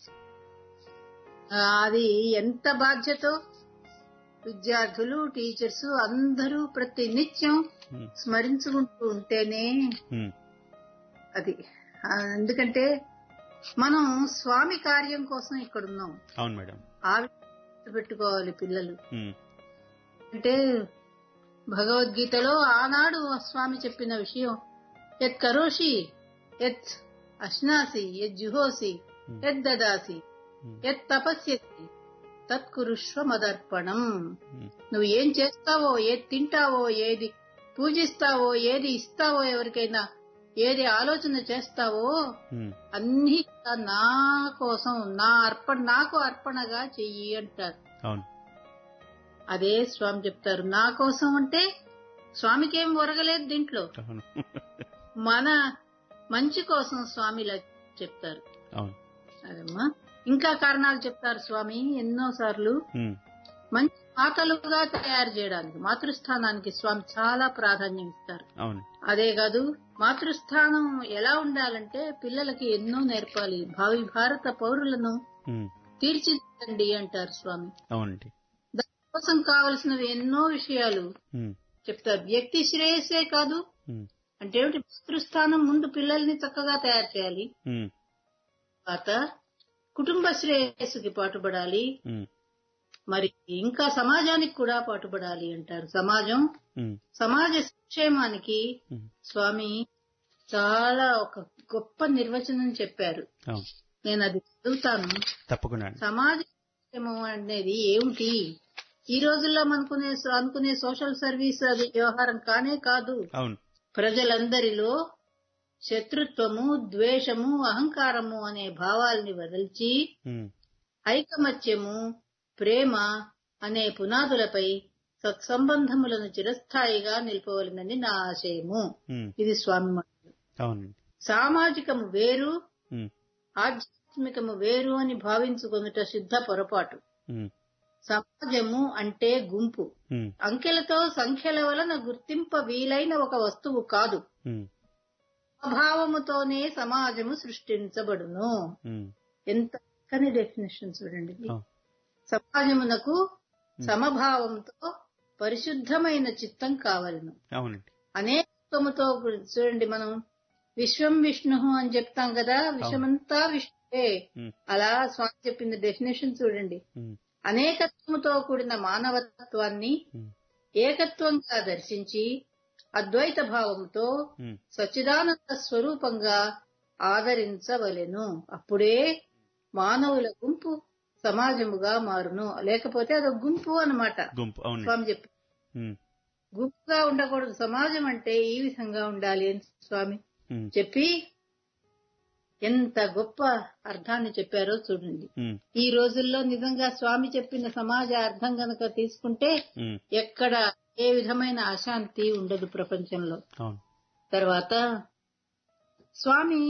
ఆ, అది ఎంత బాధ్యతో విద్యార్థులు టీచర్స్ అందరూ ప్రతి నిత్యం ఉమ్, స్మరించుకుంటూ ఉంటేనే ఉమ్, అది ఆ, ఎందుకంటే మనం స్వామి కార్యం కోసం ఇక్కడ ఉన్నాం అవును మేడం ఆ విషయం పెట్టుకోవాలి పిల్లలు ఉమ్, అంటే భగవద్గీతలో ఆనాడు స్వామి చెప్పిన విషయం ఎత్ కరోషి ఎత్ అశ్నాసి ఎత్ జుహోసి ఎత్ దదాసి ఉమ్, ఎత్ తపస్యసి తత్కురుష్వ మదర్పణం ఉమ్, నువ్వు ఏం చేస్తావో ఏది తింటావో ఏది పూజిస్తావో ఏది ఇస్తావో ఎవరికైనా ఏది ఆలోచన చేస్తావో ఉమ్, అన్ని కూడా నా కోసం నా అర్పణ నాకు అర్పణగా చెయ్యి అంటారు అవును అదే స్వామి చెప్తారు నా కోసం అంటే స్వామికి ఏం ఒరగలేదు దీంట్లో అవును మన మంచి కోసం స్వామి ఇలా చెప్తారు అవును అదమ్మా ఇంకా కారణాలు చెప్తారు స్వామి ఎన్నో సార్లు ఉమ్, మంచి మాతలుగా తయారు చేయడానికి మాతృస్థానానికి స్వామి చాలా ప్రాధాన్యం ఇస్తారు అవును అదే కాదు మాతృస్థానం ఎలా ఉండాలంటే పిల్లలకి ఎన్నో నేర్పాలి భావి భారత పౌరులను ఉమ్, తీర్చిదిద్దండి అంటారు స్వామి అవునండి దానికోసం కావలసినవి ఎన్నో విషయాలు ఉమ్, చెప్తారు వ్యక్తి శ్రేయస్సే కాదు ఉమ్, అంటే ఏమిటి మాతృస్థానం ముందు పిల్లల్ని చక్కగా తయారు చేయాలి ఉమ్, తర్వాత కుటుంబ శ్రేయస్సుకి పాటుపడాలి ఉమ్, మరి ఇంకా సమాజానికి కూడా పాటుపడాలి అంటారు సమాజం ఉమ్, సమాజ సంక్షేమానికి ఉమ్, స్వామి చాలా ఒక గొప్ప నిర్వచనం చెప్పారు అవును నేను అది చదువుతాను తప్పకుండా అండి. సమాజ సంక్షేమం అనేది ఏమిటి ఈ రోజుల్లో మనకునే అనుకునే సోషల్ సర్వీస్ అది వ్యవహారం కానే కాదు అవును ప్రజలందరిలో శత్రుత్వము ద్వేషము అహంకారము అనే భావాల్ని వదిల్చి ఉమ్, ఐకమత్యము ప్రేమ అనే పునాదులపై సత్సంబంధములను చిరస్థాయిగా నిలుపవలనని నా ఆశయము ఉమ్, ఇది స్వామి మాటలు అవునండి సామాజికము వేరు ఉమ్, ఆధ్యాత్మికము వేరు అని భావించుకొనుట శుద్ధ పొరపాటు ఉమ్, సమాజము అంటే గుంపు ఉమ్, అంకెలతో సంఖ్యల వలన గుర్తింప వీలైన ఒక వస్తువు కాదు ఉమ్, స్వభావముతోనే సమాజము సృష్టించబడును ఉమ్, ఎంత చక్కని డెఫినేషన్ చూడండి ఇది. ఆ, సమాజమునకు సమభావంతో పరిశుద్ధమైన చిత్తం కావలను అవునండి అనేకత్వముతో చూడండి మనం విశ్వం విష్ణు అని చెప్తాం కదా విశ్వమంతా విష్ణువే ఉమ్, అలా స్వామి చెప్పింది డెఫినేషన్ చూడండి ఉమ్, అనేకత్వముతో కూడిన మానవత్వాన్ని ఉమ్, ఏకత్వంగా దర్శించి అద్వైత భావంతో ఉమ్, సచ్చిదానంద స్వరూపంగా ఆదరించవలెను అప్పుడే మానవుల గుంపు సమాజముగా మారును లేకపోతే అదొక గుంపు అన్నమాట గుంపు అవునండి స్వామి చెప్పి ఉమ్, గుంపుగా ఉండకూడదు సమాజం అంటే ఈ విధంగా ఉండాలి అని స్వామి ఉమ్, చెప్పి ఎంత గొప్ప అర్థాన్ని చెప్పారో చూడండి ఉమ్, ఈ రోజుల్లో నిజంగా స్వామి చెప్పిన సమాజ అర్థం గనక తీసుకుంటే ఉమ్, ఎక్కడ ఏ విధమైన అశాంతి ఉండదు ప్రపంచంలో అవును తర్వాత స్వామి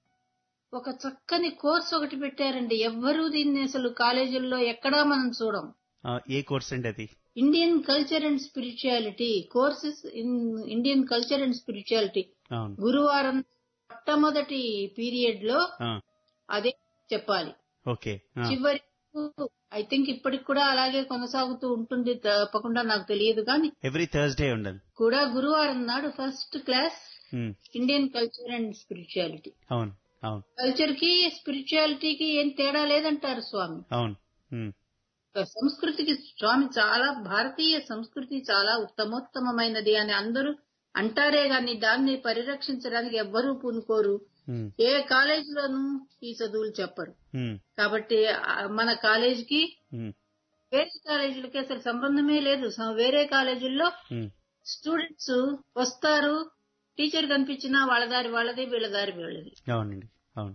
ఒక చక్కని కోర్స్ ఒకటి పెట్టారండి ఎవ్వరూ దీన్ని అసలు కాలేజీల్లో ఎక్కడా మనం చూడం ఆ, ఏ కోర్స్ అండి అది Indian culture and spirituality courses in Indian culture and spirituality అవును గురువారం మొట్టమొదటి పీరియడ్ లో ఆ, అదే చెప్పాలి ఓకే ఆ, చివరి ఐ థింక్ ఇప్పటికి కూడా అలాగే కొనసాగుతూ ఉంటుంది తప్పకుండా నాకు తెలియదు కానీ ఎవ్రీ థర్స్డే ఉండాలి కూడా గురువారం నాడు first class um, Indian culture and spirituality అవును అవును కల్చర్ కి స్పిరిచువాలిటీకి ఏం తేడా లేదంటారు స్వామి అవును ఉమ్, సంస్కృతికి స్వామి చాలా భారతీయ సంస్కృతి చాలా ఉత్తమోత్తమైనది అని అందరూ అంటారే గాని దాన్ని పరిరక్షించడానికి ఎవ్వరూ పూనుకోరు ఉమ్, ఏ కాలేజీలోనూ ఈ చదువులు చెప్పరు ఉమ్, కాబట్టి ఆ, మన కాలేజీకి ఉమ్, వేరే కాలేజీలకి అసలు సంబంధమే లేదు స- వేరే కాలేజీల్లో ఉమ్, స్టూడెంట్స్ వస్తారు టీచర్ కనిపించినా వాళ్ళ దారి వాళ్ళది వీళ్ళ దారి వీళ్ళది అవునండి అవును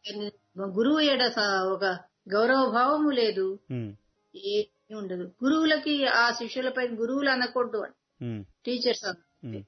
గురువు ఎడ స- ఒక గౌరవ భావము లేదు ఉమ్, ఏమీ ఉండదు గురువులకి ఆ శిష్యులపై గురువులు అనకూడదు ఉమ్, టీచర్స్ అన ఉమ్,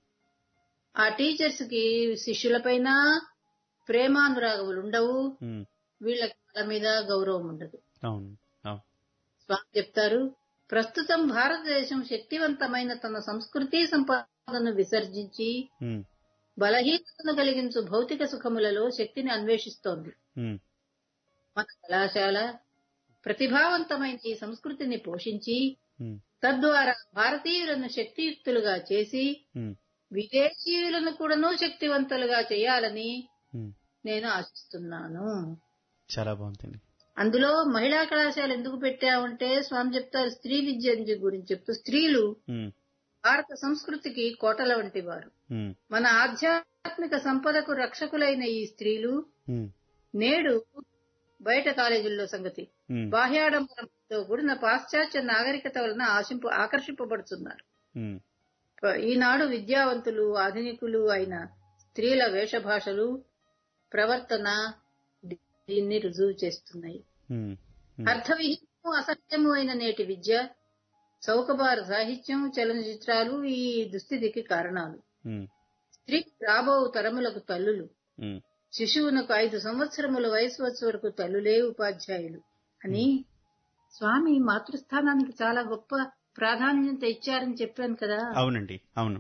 ఆ టీచర్స్ కి శిష్యులపైన ప్రేమానురాగములు ఉండవు ఉమ్, వీళ్ళకి వాళ్ళ మీద గౌరవం ఉండదు అవును అవును స్వామి చెప్తారు ప్రస్తుతం భారతదేశం శక్తివంతమైన తన సంస్కృతి సంపదను విసర్జించి ఉమ్, బలహీనతను కలిగించు భౌతిక సుఖములలో శక్తిని అన్వేషిస్తోంది ఉమ్, మన కళాశాల ప్రతిభావంతమైన ఈ సంస్కృతిని పోషించి ఉమ్, తద్వారా భారతీయులను శక్తియుక్తులుగా చేసి ఉమ్, విదేశీయులను కూడాను శక్తివంతులుగా చేయాలని ఉమ్. నేను ఆశిస్తున్నాను చాలా బాగుందండి అందులో మహిళా కళాశాల ఎందుకు పెట్టామంటే స్వామి చెప్తారు స్త్రీ విద్య గురించి చెప్తూ స్త్రీలు ఉమ్, భారత సంస్కృతికి కోటల వంటి వారు ఉమ్, మన ఆధ్యాత్మిక సంపదకు రక్షకులైన ఈ స్త్రీలు ఉమ్, నేడు బయట కాలేజీల్లో సంగతి ఉమ్, బాహ్యాడంబరంతో కూడిన పాశ్చాత్య నాగరికత వలన ఆశింపు ఆకర్షింపబడుతున్నారు ఉమ్, ప- ఈనాడు విద్యావంతులు ఆధునికులు అయిన స్త్రీల వేషభాషలు ప్రవర్తన దీ- దీన్ని రుజువు చేస్తున్నాయి ఉమ్, ఉమ్, అర్థవిహీనము అసత్యము అయిన నేటి విద్య చౌకబారు సాహిత్యం చలనచిత్రాలు ఈ దుస్థితికి కారణాలు ఉమ్, స్త్రీ రాబో తరములకు తల్లులు ఉమ్, శిశువునకు ఐదు సంవత్సరముల వయసు వచ్చే వరకు తల్లులే ఉపాధ్యాయులు అని స్వామి మాతృస్థానానికి చాలా గొప్ప ప్రాధాన్యత ఇచ్చారని చెప్పాను కదా అవునండి అవును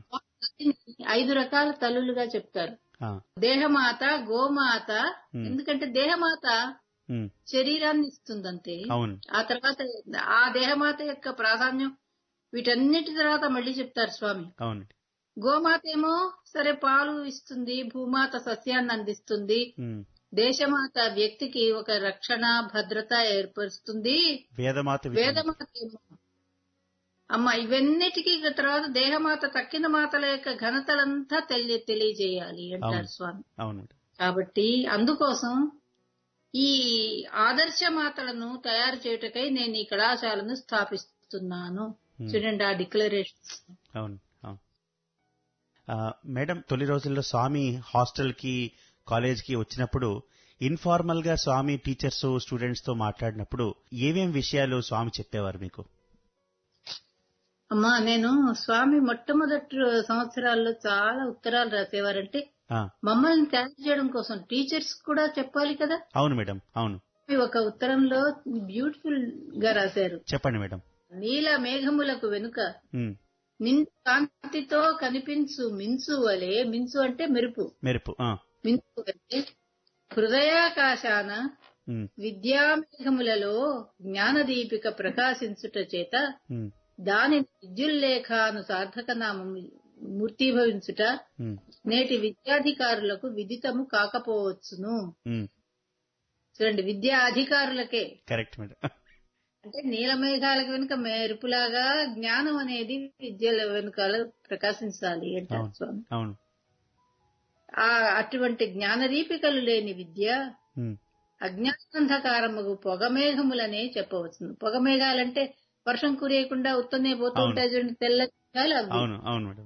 ఐదు రకాల తల్లులుగా చెప్తారు ఆ, దేహమాత గోమాత Hmm. ఎందుకంటే దేహమాత ఉమ్, శరీరాన్ని ఇస్తుందంతే అవును ఆ తర్వాత ఆ దేహమాత యొక్క ప్రాధాన్యం వీటన్నిటి తర్వాత మళ్ళీ చెప్తారు స్వామి అవునండి గోమాత ఏమో సరే పాలు ఇస్తుంది భూమాత సస్యాన్ని అందిస్తుంది ఉమ్, దేశమాత వ్యక్తికి ఒక రక్షణ భద్రత ఏర్పరుస్తుంది వేదమాత విజయం. వేదమాత ఏమో అమ్మ ఇవన్నిటికీ తర్వాత దేహమాత తక్కిన మాతల యొక్క ఘనతలంతా తెలియ తెలియజేయాలి అంటారు అవును. స్వామి అవునండి కాబట్టి అందుకోసం ఈ ఆదర్శ మాతలను తయారు చేయుటకై నేను ఈ కళాశాలను స్థాపిస్తున్నాను Hmm. చూడండి ఆ డిక్లరేషన్ అవును అవును ఆ, మేడం తొలి రోజుల్లో స్వామి హాస్టల్ కి కాలేజ్ కి వచ్చినప్పుడు ఇన్ఫార్మల్ గా స్వామి టీచర్స్ స్టూడెంట్స్ తో మాట్లాడినప్పుడు ఏమేం విషయాలు స్వామి చెప్పేవారు మీకు అమ్మా నేను స్వామి మొట్టమొదటి సంవత్సరాల్లో చాలా ఉత్తరాలు రాసేవారంటే ఆ, మమ్మల్ని తయారు చేయడం కోసం టీచర్స్ కూడా చెప్పాలి కదా అవును మేడం అవును ఒక ఉత్తరంలో బ్యూటిఫుల్ గా రాశారు చెప్పండి మేడం నీల మేఘములకు వెనుక ఉమ్, నిండు కాంతితో కనిపించు మించు వలె మించు అంటే మెరుపు మెరుపు ఆ, మించు వలె హృదయాకాశాన ఉమ్, విద్యామేఘములలో జ్ఞానదీపిక ప్రకాశించుట చేత ఉమ్, దానిని విద్యుల్లేఖాను సార్థక నామము మూర్తిభవించుట ఉమ్, నేటి విద్యాధికారులకు విదితము కాకపోవచ్చును ఉమ్. చూడండి విద్యా అధికారులకే కరెక్ట్ మేడం అంటే నీలమేఘాలకు వెనుక మెరుపులాగా జ్ఞానం అనేది విద్యల వెనుకాల ప్రకాశించాలి అంటారు అవును స్వామి అవును ఆ అటువంటి జ్ఞానదీపికలు లేని విద్య ఉమ్, అజ్ఞానాంధకారముకు పొగమేఘములనే చెప్పవచ్చును పొగమేఘాలంటే వర్షం కురియకుండా ఉత్తనే పోతూ అవును. ఉంటాయి చూడండి తెల్ల మేఘాలు అవి అవును అవును మేడం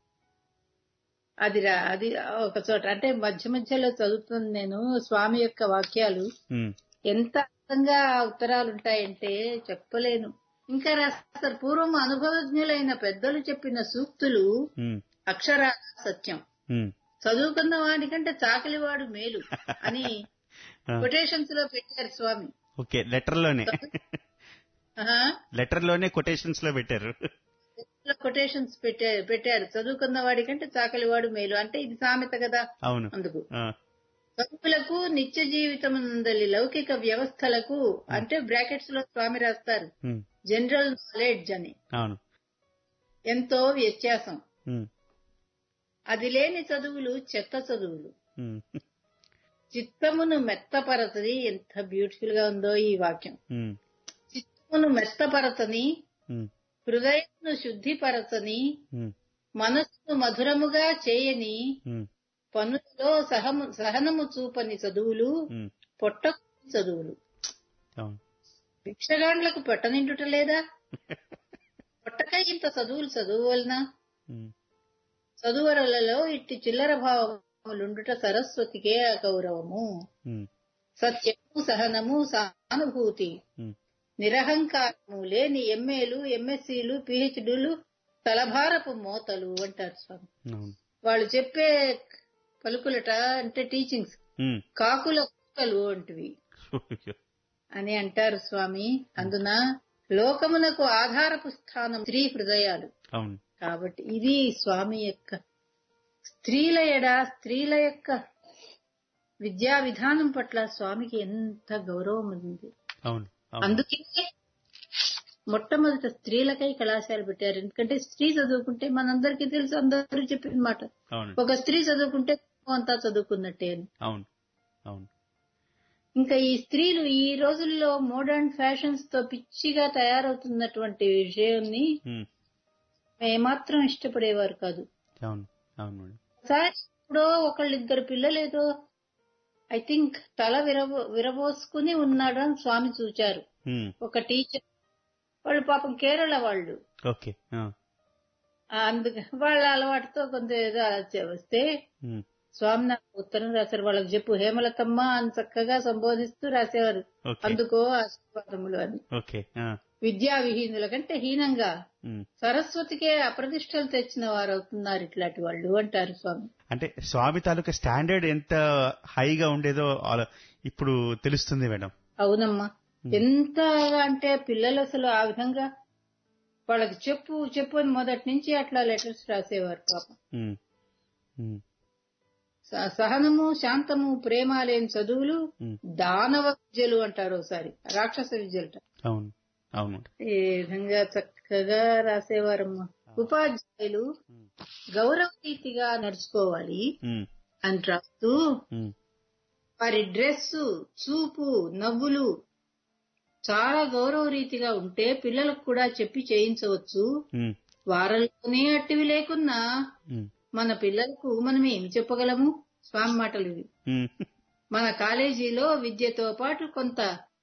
అది రా- అది ఒక చోట అంటే మధ్య మధ్యలో చదువుతుంది నేను స్వామి యొక్క వాక్యాలు ఉమ్, ఎంత అందంగా ఆ ఉత్తరాలు ఉంటాయంటే చెప్పలేను ఇంకా రాస్తారు పూర్వం అనుభవజ్ఞులైన పెద్దలు చెప్పిన సూక్తులు ఉమ్, అక్షరాల సత్యం ఉమ్. చదువుకున్న వాడికంటే చాకలివాడు మేలు అని ఆ, కొటేషన్స్ లో పెట్టారు స్వామి ఓకే లెటర్ లోనే ఆహా. లెటర్ లోనే కొటేషన్స్ లో పెట్టారు కొటేషన్స్ పెట్టారు పెట్టారు చదువుకున్న వాడికంటే చాకలివాడు మేలు అంటే ఇది సామెత కదా అవును అందుకు ఆ, చదువులకు నిత్య జీవితం నందలి లౌకిక వ్యవస్థలకు అంటే బ్రాకెట్స్ లో స్వామి రాస్తారు ఉమ్, జనరల్ నాలెడ్జ్ అని అవును ఎంతో వ్యత్యాసం ఉమ్, అది లేని చదువులు చెత్త చదువులు ఉమ్, చిత్తమును మెత్తపరచని ఎంత బ్యూటిఫుల్ గా ఉందో ఈ వాక్యం ఉమ్, చిత్తమును మెత్తపరచని ఉమ్, హృదయమును శుద్ధిపరచని ఉమ్, మనస్సును మధురముగా చేయని ఉమ్, పనులలో సహము సహనము చూపని చదువులు ఉమ్, పొట్ట చదువులు అవును భిక్షగాండ్లకు పొట్ట నిండుట లేదా పొట్టకై ఇంత చదువులు చదువువలన ఉమ్, చదువరులలో ఇట్టి చిల్లర భావములుండుట సరస్వతికే అగౌరవము ఉమ్, సత్యము సహనము సానుభూతి ఉమ్, నిరహంకారము లేని ఎంఏలు ఎంఎస్సీలు పిహెచ్డీలు తలభారపు మోతలు అంటారు స్వామి అవును వాళ్ళు చెప్పే పలుకులట అంటే టీచింగ్స్ ఉమ్, కాకుల కుక్కలు వంటివి అని అంటారు స్వామి అందున లోకమునకు ఆధారపు స్థానం స్త్రీ హృదయాలు అవును కాబట్టి ఇది స్వామి యొక్క స్త్రీల ఎడ స్త్రీల యొక్క విద్యా విధానం పట్ల స్వామికి ఎంత గౌరవం ఉంది అవును అవును అందుకే మొట్టమొదట స్త్రీలకై కళాశాల పెట్టారు ఎందుకంటే స్త్రీ చదువుకుంటే మనందరికీ తెలుసు అందరూ చెప్పిన మాట అవును ఒక స్త్రీ చదువుకుంటే కుటుంబం అంతా చదువుకున్నట్టే అని అవును అవును ఇంకా ఈ స్త్రీలు ఈ రోజుల్లో మోడర్న్ ఫ్యాషన్స్ తో పిచ్చిగా తయారవుతున్నటువంటి విషయాన్ని ఉమ్, ఏమాత్రం ఇష్టపడేవారు కాదు అవును అవును మేడం ఒకసారి ఇప్పుడు ఒకళ్ళిద్దరు పిల్లలు ఏదో ఐ థింక్ తల విరబో విరబోసుకుని ఉన్నాడు అని స్వామి చూచారు ఉమ్, ఒక టీచర్ వాళ్ళు పాపం కేరళ వాళ్ళు ఓకే ఆ, ఆ, అందుకే వాళ్ళ అలవాటుతో కొంత ఏదో అలా చే- వస్తే ఉమ్, స్వామి నాకు ఉత్తరం రాశారు వాళ్ళకి చెప్పు హేమలతమ్మ అని చక్కగా సంబోధిస్తూ రాసేవారు ఓకే అందుకో ఆశీర్వాదములు అని ఓకే ఆ, విద్యా విహీనుల కంటే హీనంగా ఉమ్. సరస్వతికే అప్రతిష్టలు తెచ్చిన వారు అవుతున్నారు ఇట్లాంటి వాళ్ళు అంటారు స్వామి అంటే స్వామి తాలూకా స్టాండర్డ్ ఎంత హైగా ఉండేదో ఆల- ఇప్పుడు తెలుస్తుంది మేడం అవునమ్మా ఎంత అంటే పిల్లలు అసలు ఆ విధంగా వాళ్ళకి చెప్పు చెప్పు అని మొదటి నుంచి అట్లా లెటర్స్ రాసేవారు పాపం ఉమ్, ఉమ్, స- సహనము శాంతము ప్రేమ లేని చదువులు ఉమ్. దానవ విద్యలు అంటారు ఒకసారి రాక్షస విద్యలట అవును అవును మేడం ఈ విధంగా చక్కగా రాసేవారమ్మా ఉపాధ్యాయులు గౌరవరీతిగా నడుచుకోవాలి ఉమ్, అని రాస్తూ ఉమ్, వారి డ్రెస్సు చూపు నవ్వులు చాలా గౌరవ రీతిగా ఉంటే పిల్లలకు కూడా చెప్పి చేయించవచ్చు ఉమ్, వారంలోనే అట్టివి లేకున్నా ఉమ్, మన పిల్లలకు మనం ఏమి చెప్పగలము స్వామి మాటలు ఇవి ఉమ్, మన కాలేజీలో విద్యతో పాటు కొంత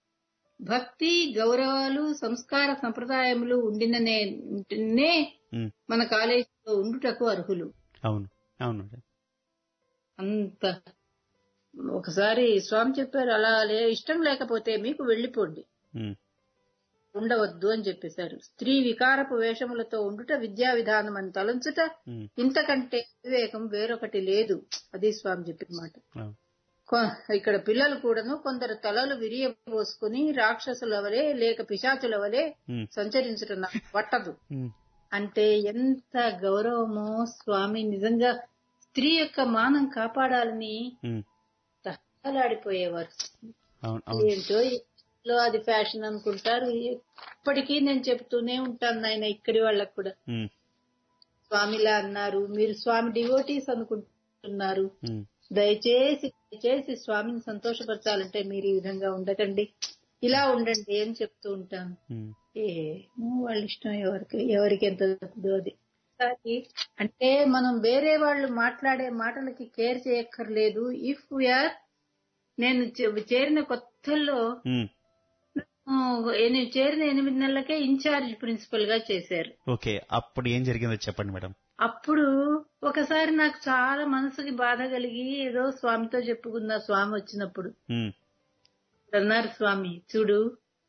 భక్తి గౌరవాలు సంస్కార సంప్రదాయములు ఉండిననే ఉంటేనే ఉమ్, మన కాలేజీలో ఉండుటకు అర్హులు అవును అవును మేడం అంత ఒకసారి స్వామి చెప్పారు అలా లే ఇష్టం లేకపోతే మీకు వెళ్లిపోండి ఉమ్, ఉండవద్దు అని చెప్పేశారు స్త్రీ వికారపు వేషములతో ఉండుట విద్యా విధానం అని తలంచుట ఉమ్, ఇంతకంటే వివేకం వేరొకటి లేదు అది స్వామి చెప్పిన మాట అవును. కొ- ఇక్కడ పిల్లలు కూడాను కొందరు తలలు విరియబోసుకుని రాక్షసుల వలె లేక పిశాచుల వలె ఉమ్, సంచరించడం నాకు పట్టదు ఉమ్, అంటే ఎంత గౌరవమో స్వామి నిజంగా స్త్రీ యొక్క మానం కాపాడాలని ఉమ్, తహలాడిపోయేవారు అవును అవును ఏంటో లో అది ఫ్యాషన్ అనుకుంటారు ఇప్పటికీ నేను చెప్తూనే ఉంటాను నాయన ఇక్కడి వాళ్ళకు కూడా ఉమ్, స్వామిలా అన్నారు మీరు స్వామి డివోటీస్ అనుకుంటున్నారు ఉమ్, దయచేసి దయచేసి స్వామిని సంతోషపరచాలంటే మీరు ఈ విధంగా ఉండకండి ఇలా ఉండండి అని చెప్తూ ఉంటాను ఉమ్, ఏ వాళ్ళ ఇష్టం ఎవరికి ఎవరికి ఎంత తప్పుదో అది ఒకసారి అంటే మనం వేరే వాళ్ళు మాట్లాడే మాటలకి కేర్ చేయక్కర్లేదు ఇఫ్ వీఆర్ నేను చె- చేరిన కొత్తల్లో ఉమ్. ఆ, నేను చేరిన ఎనిమిది నెలలకే ఇన్ఛార్జ్ ప్రిన్సిపల్ గా చేశారు ఓకే అప్పుడు ఏం జరిగిందో చెప్పండి మేడం అప్పుడు ఒకసారి నాకు చాలా మనసుకి బాధ కలిగి ఏదో స్వామితో చెప్పుకున్న స్వామి వచ్చినప్పుడు ఉమ్, అన్నారు స్వామి చూడు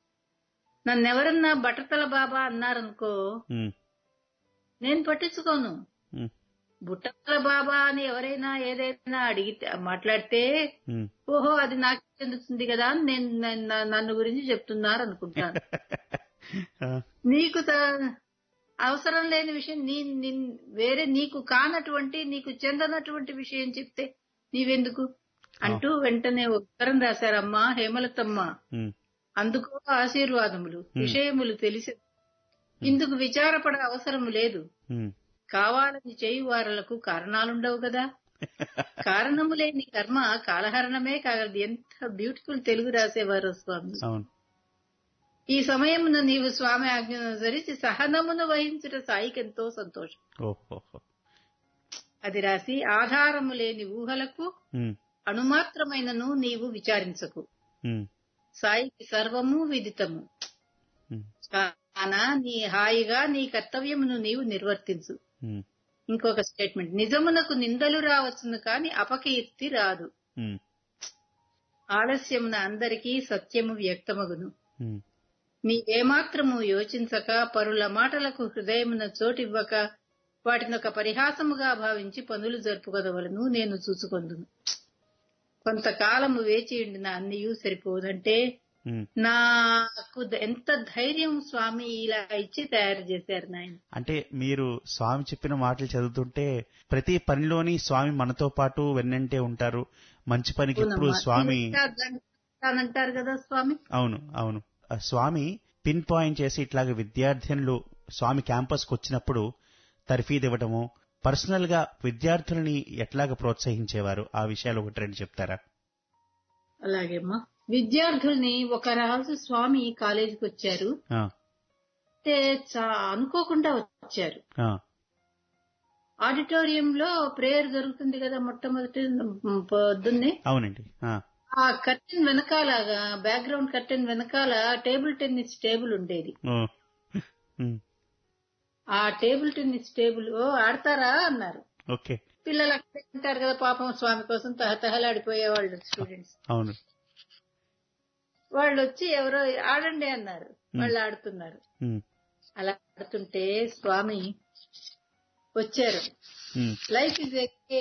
నన్నెవరన్నా బట్టతల బాబా అన్నారనుకో ఉమ్, నేను పట్టించుకోను ఉమ్, బుట్టతల బాబా అని ఎవరైనా ఏదైనా అడిగితే మాట్లాడితే ఉమ్. ఓహో అది నాకు చెందుతుంది కదా అని నేను నన్ను- నన్ను గురించి చెప్తున్నారు అనుకుంటాను ఆ, నీకు త- అవసరం లేని విషయం నీ నిన్- వేరే నీకు కానటువంటి నీకు చెందనటువంటి విషయం చెప్తే నీవెందుకు అంటూ వెంటనే ఉత్తరం రాశారమ్మా హేమలతమ్మ ఉమ్, అందుకో ఆశీర్వాదములు విషయములు తెలిసి ఇందుకు విచారపడ అవసరం లేదు ఉమ్. కావాలని చేయు వారలకు కారణాలుండవు కదా కారణము లేని కర్మ కాలహరణమే కాగలదు ఎంత బ్యూటిఫుల్ తెలుగు రాసేవారు స్వామి అవును ఈ సమయమున నీవు స్వామి ఆజ్ఞను అనుసరించి సహనమును వహించుట సాయికెంతో సంతోషం ఓహో అది రాసి ఆధారము లేని ఊహలకు ఉమ్, అణుమాత్రమైనను నీవు విచారించకు ఉమ్, సాయికి సర్వము విదితము ఉమ్, కాన నీ హాయిగా నీ కర్తవ్యమును నీవు నిర్వర్తించు ఉమ్, ఇంకొక స్టేట్మెంట్ నిజమునకు నిందలు రావచ్చును కాని అపకీర్తి రాదు ఉమ్, ఆలస్యమున అందరికీ సత్యము వ్యక్తమగును ఉమ్. నీవేమాత్రము యోచించక పరుల మాటలకు హృదయమున చోటివ్వక వాటినొక పరిహాసముగా భావించి పనులు జరుపుకొనవలను నేను చూసుకొందును కొంతకాలము వేచి ఉండిన అన్నియూ సరిపోదంటే ఉమ్. నాకు ద- ఎంత ధైర్యం స్వామి ఇలా ఇచ్చి తయారు చేశారు నాయన అంటే మీరు స్వామి చెప్పిన మాటలు చదువుతుంటే ప్రతి పనిలోని స్వామి మనతో పాటు వెన్నంటే ఉంటారు మంచి పనికి ఎప్పుడు స్వామి అంటారు కదా స్వామి అవును అవును ఆ స్వామి పిన్ పాయింట్ చేసి ఇట్లాగ విద్యార్థినులు స్వామి క్యాంపస్ కు వచ్చినప్పుడు తర్ఫీదు ఇవ్వటము పర్సనల్ గా విద్యార్థులని ఎట్లాగ ప్రోత్సహించేవారు ఆ విషయాలు ఒకటి రెండు చెప్తారా అలాగేమ్మా విద్యార్థుల్ని ఒక రోజు స్వామి కాలేజీకి వచ్చారు ఆ, అంటే చా- అనుకోకుండా వచ్చారు ఆ, ఆడిటోరియంలో ప్రేయర్ జరుగుతుంది కదా మొట్టమొదటి ఉమ్, పొద్దున్నే అవునండి ఆ, ఆ కర్టెన్ వెనకాల బ్యాక్గ్రౌండ్ కర్టెన్ వెనకాల టేబుల్ టెన్నిస్ టేబుల్ ఉండేది ఓ, ఉమ్, ఆ టేబుల్ టెన్నిస్ టేబుల్ ఓ ఆడతారా అన్నారు ఓకే పిల్లలు అక్కడే ఉంటారు కదా పాపం స్వామి కోసం తహతహలాడిపోయేవాళ్ళు స్టూడెంట్స్ అవును వాళ్ళు వచ్చి ఎవరో ఆడండి అన్నారు వాళ్ళు ఆడుతున్నారు ఉమ్, అలా ఆడుతుంటే స్వామి వచ్చారు ఉమ్, లైఫ్ ఇస్ ఏ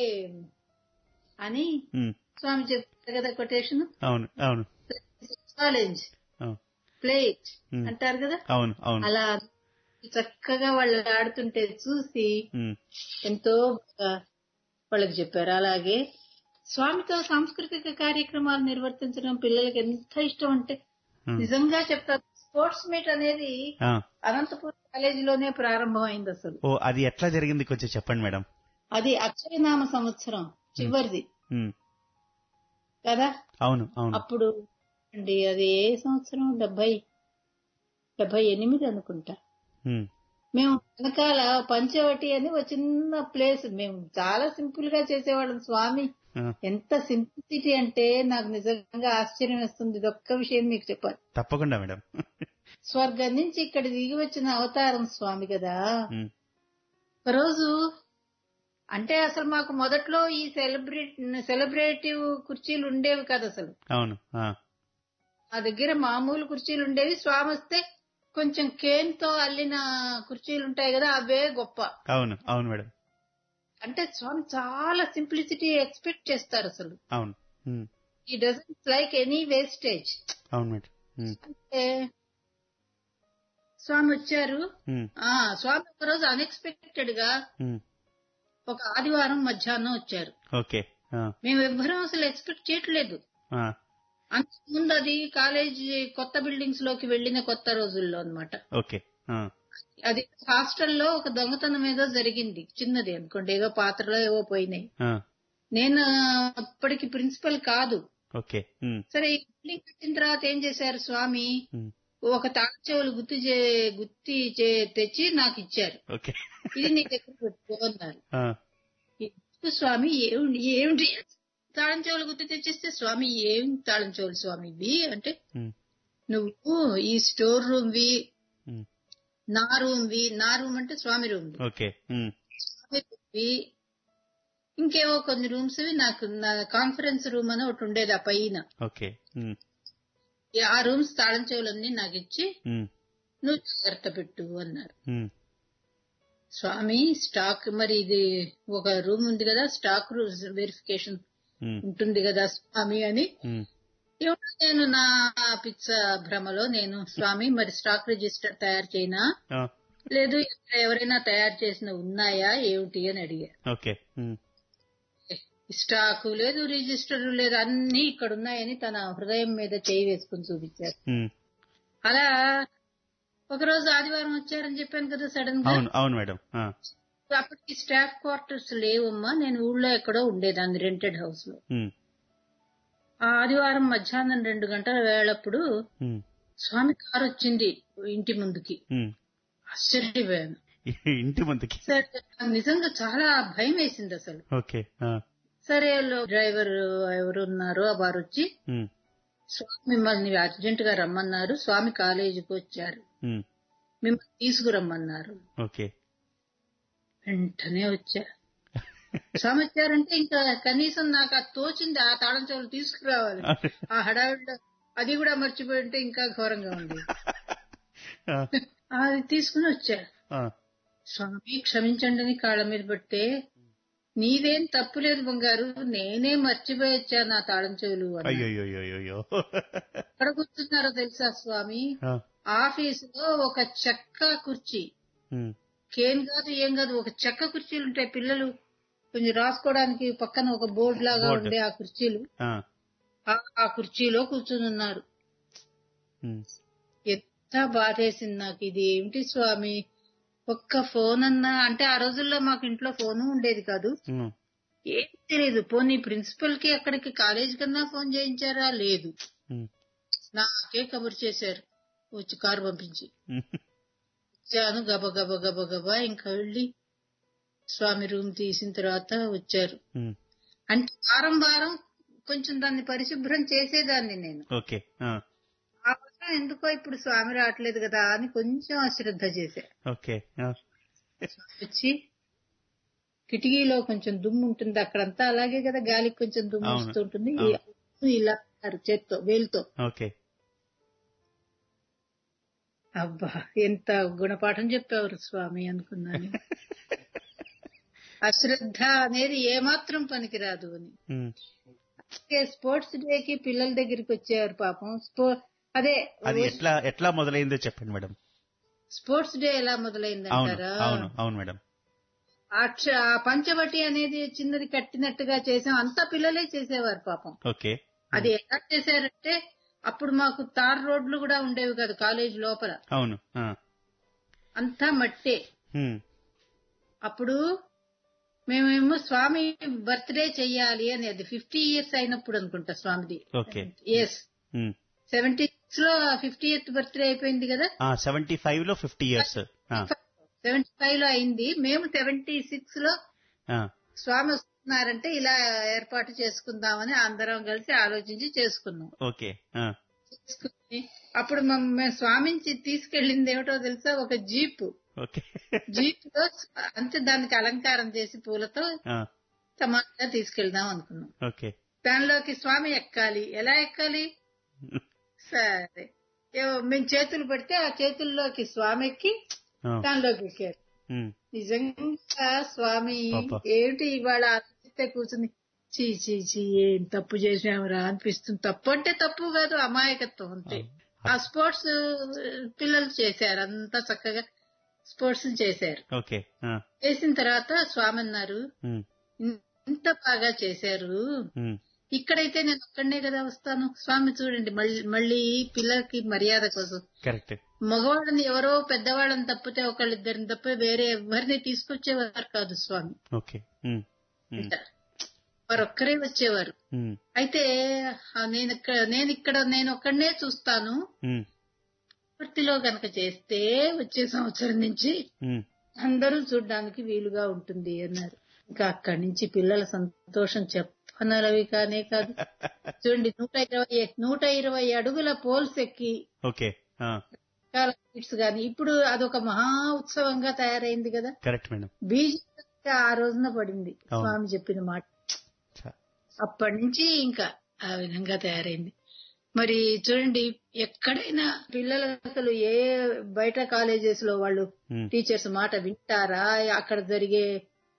అని ఉమ్, స్వామి చెప్తారు కదా కొటేషన్ అవును అవును ఛాలెంజ్ అవును ప్లే ఇట్ Hmm. అంటారు కదా అవును అవును అలా చక్కగా వాళ్ళు ఆడుతుంటే చూసి ఉమ్, ఎంతో బాగా వాళ్ళకి చెప్పారు అలాగే స్వామితో సాంస్కృతిక కార్యక్రమాలు నిర్వర్తించడం పిల్లలకి ఎంత ఇష్టం అంటే ఉమ్, నిజంగా చెప్తారు స్పోర్ట్స్ మీట్ అనేది ఆ. అనంతపురం కాలేజీలోనే ప్రారంభమైంది అసలు ఓ అది ఎట్లా జరిగింది కొంచెం చెప్పండి మేడం అది అక్షరనామ సంవత్సరం చివరిది ఉమ్, కదా అవును అవును అప్పుడు అండి అది ఏ సంవత్సరం డెబ్బై డెబ్బై ఎనిమిది అనుకుంటా ఉమ్, మేము వెనకాల పంచవటి అని ఒక చిన్న ప్లేస్ మేము చాలా సింపుల్ గా చేసేవాళ్ళం స్వామి ఆ, ఎంత సింప్లిసిటీ అంటే నాకు నిజంగా ఆశ్చర్యం వేస్తుంది ఇది ఒక్క విషయం మీకు చెప్పాలి తప్పకుండా మేడం స్వర్గం నుంచి ఇక్కడ దిగి వచ్చిన అవతారం స్వామి కదా ఉమ్, ఒకరోజు అంటే అసలు మాకు మొదట్లో ఈ సెలబ్రేట్ సెలబ్రేటివ్ కుర్చీలు ఉండేవి కాదు అసలు అవును ఆ, మా దగ్గర మామూలు కుర్చీలు ఉండేవి స్వామి వస్తే కొంచెం కేన్ తో అల్లిన కుర్చీలు ఉంటాయి కదా అవే గొప్ప అవును అవును మేడం అంటే స్వామి చాలా సింప్లిసిటీ ఎక్స్పెక్ట్ చేస్తారు అసలు అవును ఉమ్, ఈ డజంట్ లైక్ ఎనీ వేస్టేజ్ అవును మేడం ఉమ్, అంటే స్వామి వచ్చారు ఉమ్, ఆ స్వామి ఒకరోజు అన్ఎక్స్పెక్టెడ్ గా ఉమ్, ఒక ఆదివారం మధ్యాహ్నం వచ్చారు ఓకే ఆ, మేము ఎవ్వరం అసలు ఎక్స్పెక్ట్ చేయట్లేదు ఆ, అంతకుముందు అది కాలేజ్ కొత్త బిల్డింగ్స్ లోకి వెళ్లిన కొత్త రోజుల్లో అన్నమాట ఓకే ఆ, అది హాస్టల్లో ఒక దొంగతనం ఏదో జరిగింది చిన్నది అనుకోండి ఏదో పాత్రలో ఏవో పోయినాయి ఆ, నేను అప్పటికి ప్రిన్సిపల్ కాదు ఓకే ఉమ్, సరే ఈ బిల్డింగ్ కట్టిన తర్వాత ఏం చేశారు స్వామి ఉమ్, ఒక తాళచెవులు గుర్తు చే- గుత్తి చే- తెచ్చి నాకు ఇచ్చారు ఓకే ఇది నీ దగ్గర పెట్టుకో అన్నారు ఆ, ఎందుకు స్వామి ఏమిటి ఏమిటి తాళం చెవులు గుర్తు తెచ్చిస్తే స్వామి ఏం తాళం చెవులు స్వామి ఇవి అంటే ఉమ్, నువ్వు ఈ స్టోర్ రూమ్ వి ఉమ్, నా రూమ్ వి నా రూమ్ అంటే స్వామి రూమ్ వి ఓకే ఉమ్, స్వామి రూమ్ వి ఇంకేవో కొన్ని రూమ్స్ వి నాకు నా కాన్ఫరెన్స్ రూమ్ అని ఒకటి ఉండేది ఆ పైన ఓకే ఉమ్, ఈ ఆ రూమ్స్ తాళం చెవులన్నీ నాకు ఇచ్చి ఉమ్, నువ్వు జాగ్రత్త పెట్టు అన్నారు ఉమ్, స్వామి స్టాక్ మరి ఇది ఒక రూమ్ ఉంది కదా స్టాక్ వెరిఫికేషన్ ఉమ్, ఉంటుంది కదా స్వామి అని ఉమ్, ఏమిటో నేను నా పిచ్చ భ్రమలో నేను స్వామి మరి స్టాక్ రిజిస్టర్ తయారు చేయనా ఆ, లేదు ఇక్కడ ఎవరైనా తయారు చేసిన ఉన్నాయా ఏమిటి అని అడిగా ఓకే ఉమ్, స్టాకు లేదు రిజిస్టర్ లేదు అన్ని ఇక్కడ ఉన్నాయని తన హృదయం మీద చేయి వేసుకుని చూపించారు ఉమ్, అలా ఒకరోజు ఆదివారం వచ్చారని చెప్పాను కదా సడన్ గా అవును అవును మేడం ఆ, అప్పటికి స్టాఫ్ క్వార్టర్స్ లేవమ్మా నేను ఊళ్ళో ఎక్కడో ఉండేదాన్ని రెంటెడ్ హౌస్ లో ఉమ్, ఆ ఆదివారం మధ్యాహ్నం రెండు గంటల వేళప్పుడు ఉమ్, స్వామి కారు వచ్చింది ఇంటి ముందుకి ఉమ్. ఆశ్చర్యపోయాను ఇంటి ముందుకి సరే నాకు నిజంగా చాలా భయం వేసింది అసలు ఓకే ఆ, సరే లో డ్రైవర్ ఎవరు ఉన్నారో వారు వచ్చి ఉమ్, స్వామి మిమ్మల్ని అర్జెంట్ గా రమ్మన్నారు స్వామి కాలేజీకి వచ్చారు ఉమ్, మిమ్మల్ని తీసుకురమ్మన్నారు ఓకే వెంటనే వచ్చా స్వామి వచ్చారంటే ఇంకా కనీసం నాకు అది తోచింది ఆ తాళం చెవులు తీసుకురావాలి ఆ హడావిడిలో అది కూడా మర్చిపోయి ఉంటే ఇంకా ఘోరంగా ఉంది ఆ, అది తీసుకుని వచ్చా ఆ, స్వామి క్షమించండి అని కాళ్ళ మీద పడితే నీదేం తప్పు లేదు బంగారు నేనే మర్చిపోయొచ్చా నా తాళం చెవులు అన్నారు. అయ్యోయ్యోయ్యోయ్యో ఎక్కడ కూర్చున్నారో తెలుసా స్వామి ఆ, ఆఫీసులో ఒక చెక్క కుర్చీ ఉమ్, కేన్ కాదు ఏం కాదు ఒక చెక్క కుర్చీలు ఉంటాయి పిల్లలు కొంచెం రాసుకోవడానికి పక్కన ఒక బోర్డు లాగా బోర్డు. ఉండే ఆ కుర్చీలు ఆ, ఆ- ఆ కుర్చీలో కూర్చుని ఉన్నారు ఉమ్, ఎంత బాధేసింది నాకు ఇది ఏమిటి స్వామి ఒక్క ఫోన్ అన్నా అంటే ఆ రోజుల్లో మాకు ఇంట్లో ఫోను ఉండేది కాదు ఉమ్, ఏం తెలియదు పోనీ ప్రిన్సిపల్ కి అక్కడికి కాలేజ్ కన్నా ఫోన్ చేయించారా లేదు ఉమ్, నాకే కబురు చేశారు వచ్చి కారు పంపించి ఉమ్, వచ్చాను గబ గబ గబ గబ ఇంకా వెళ్ళి స్వామి రూమ్ తీసిన తర్వాత వచ్చారు ఉమ్, అంటే వారం వారం కొంచెం దాన్ని పరిశుభ్రం చేసేదాన్ని నేను ఓకే ఆ, ఆ అవసరం ఎందుకో ఇప్పుడు స్వామి రావట్లేదు కదా అని కొంచెం అశ్రద్ధ చేశా ఓకే ఆ, వచ్చి కిటికీలో కొంచెం దుమ్ము ఉంటుంది అక్కడంతా అలాగే కదా గాలికి కొంచెం దుమ్ము అవును. వస్తూ ఉంటుంది అవును. ఇలా అన్నారు చేత్తో వేలుతో ఓకే అబ్బా ఎంత గుణపాఠం చెప్పారు స్వామి అనుకున్నాను అశ్రద్ధ అనేది ఏమాత్రం పనికిరాదు అని ఉమ్, అలాగే స్పోర్ట్స్ డే కి పిల్లల దగ్గరికి వచ్చారు పాపం స్పో అదే అది ఎట్లా ఎట్లా మొదలైందో చెప్పండి మేడం స్పోర్ట్స్ డే ఎలా అవును మొదలైందంటారా అవును అవును మేడం ఆ క్ష- ఆ పంచవటి అనేది చిన్నది కట్టినట్టుగా చేసాం అంతా పిల్లలే చేసేవారు పాపం ఓకే అది ఎలా చేశారంటే అప్పుడు మాకు తార్ రోడ్లు కూడా ఉండేవి కాదు కాలేజ్ లోపల అవును ఆ, అంతా మట్టే ఉమ్, అప్పుడు మేమేమో స్వామి బర్త్డే చెయ్యాలి అని అది ఫిఫ్టీ ఇయర్స్ అయినప్పుడు అనుకుంటా స్వామిది okay yes um. Seventy six లో ఫిఫ్టీ ఎయిత్ బర్త్డే అయిపోయింది కదా ఆ సెవెంటీ ఫైవ్ లో ఫిఫ్టీ ఇయర్స్ సెవెంటీ ఫైవ్ లో అయింది మేము సెవెంటీ సిక్స్ లో స్వామి వస్తున్నారంటే ఇలా ఏర్పాటు చేసుకుందామని అందరం కలిసి ఆలోచించి చేసుకున్నాం ఓకే ఆ, చేసుకుని అప్పుడు మమ్మ- మేము స్వామించి తీసుకెళ్ళింది ఏమిటో తెలుసా ఒక జీప్ ఓకే జీప్ లో అంతే దానికి అలంకారం చేసి పూలతో ఆ, సమానంగా తీసుకెళ్దాం అనుకున్నాం ఓకే దానిలోకి స్వామి ఎక్కాలి ఎలా ఎక్కాలి సరే ఏవో మేము చేతులు పెడితే ఆ చేతుల్లోకి స్వామి ఎక్కి ఆ, దానిలోకి ఎక్కారు ఉమ్, నిజంగా స్వామి పాప. ఏమిటి ఇవాళ ఆలోచిస్తే కూర్చుని చీ చీ చీ ఏం తప్పు చేసామురా అనిపిస్తుంది తప్పు అంటే తప్పు కాదు అమాయకత్వం అంతే ఆ స్పోర్ట్స్ పిల్లలు చేశారు అంతా చక్కగా స్పోర్ట్స్ చేశారు ఓకే ఆ, చేసిన తర్వాత స్వామి అన్నారు ఉమ్, ఇంత బాగా చేశారు ఉమ్, ఇక్కడైతే నేను ఒక్కడనే కదా వస్తాను స్వామి చూడండి మళ్ళీ మళ్ళీ పిల్లలకి మర్యాద కోసం కరెక్ట్ మగవాళ్ళని ఎవరో పెద్దవాళ్ళని తప్పితే ఒకళ్ళిద్దరిని తప్ప వేరే ఎవరిని తీసుకొచ్చేవారు కాదు స్వామి ఓకే ఉమ్, ఉమ్, వారు ఒక్కరే వచ్చేవారు ఉమ్, అయితే ఆ నేను ఇక్కడ నేను ఇక్కడ నేను ఒక్కడనే చూస్తాను ఉమ్, పూర్తిలో గనక చేస్తే వచ్చే సంవత్సరం నుంచి ఉమ్, అందరూ చూడడానికి వీలుగా ఉంటుంది అన్నారు ఇంకా అక్కడి నుంచి పిల్లల సంతోషం చెప్పనలవి కానే కాదు చూడండి నూట ఇరవై నూట ఇరవై అడుగుల పోల్స్ ఎక్కి ఓకే ఆ, రకాల కిట్స్ గాని ఇప్పుడు అదొక మహా ఉత్సవంగా తయారైంది కదా కరెక్ట్ మేడం బీజం ఆ రోజున పడింది అవును. స్వామి చెప్పిన మాట చ- అప్పటి నుంచి ఇంకా ఆ విధంగా తయారైంది మరి చూడండి ఎక్కడైనా పిల్లలు అసలు ఏ బయట కాలేజెస్ లో వాళ్ళు ఉమ్, టీచర్స్ మాట వింటారా అక్కడ జరిగే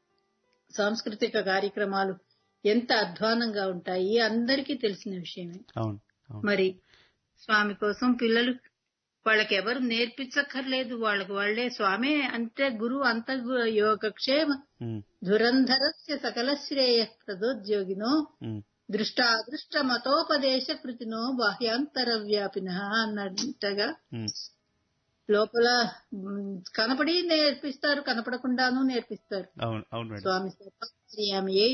సాంస్కృతిక కార్యక్రమాలు ఎంత అధ్వానంగా ఉంటాయి అందరికీ తెలిసిన విషయమే అవును అవును మరి స్వామి కోసం పిల్లలు వాళ్ళకి ఎవరు నేర్పించక్కర్లేదు వాళ్ళకి వాళ్ళే స్వామి అంటే గురువు అంత గు- యోగక్షేమ ఉమ్, ధురంధరస్య సకల శ్రేయ ప్రదోద్యోగినో ఉమ్, దృష్టాదృష్ట మతోపదేశ కృతినో బాహ్యాంతర వ్యాపిన అన్నట్టుగా ఉమ్, లోపల మ్, కనపడి నేర్పిస్తారు కనపడకుండాను నేర్పిస్తారు అవును అవును మేడం స్వామి సర్వాంతర్యామి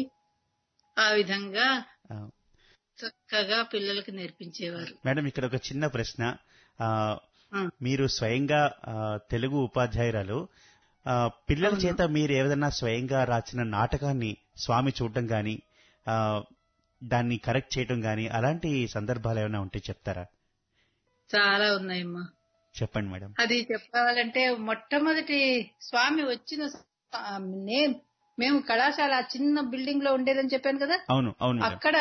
ఆ విధంగా ఆ, చక్కగా పిల్లలకి నేర్పించేవారు మేడం ఇక్కడ ఒక చిన్న ప్రశ్న ఆ, ఆ, మీరు స్వయంగా ఆ, తెలుగు ఉపాధ్యాయురాలు ఆ, పిల్లల చేత మీరు ఏదైనా స్వయంగా రాసిన నాటకాన్ని స్వామి చూడటం గాని ఆ, దాన్ని కరెక్ట్ చేయటం గాని అలాంటి సందర్భాలు ఏమైనా ఉంటే చెప్తారా చాలా ఉన్నాయమ్మా చెప్పండి మేడం అది చెప్పాలంటే మొట్టమొదటి స్వామి వచ్చిన స- నే- మేము కళాశాల ఆ చిన్న బిల్డింగ్ లో ఉండేదని చెప్పాను కదా అవును అవును మేడం అక్కడ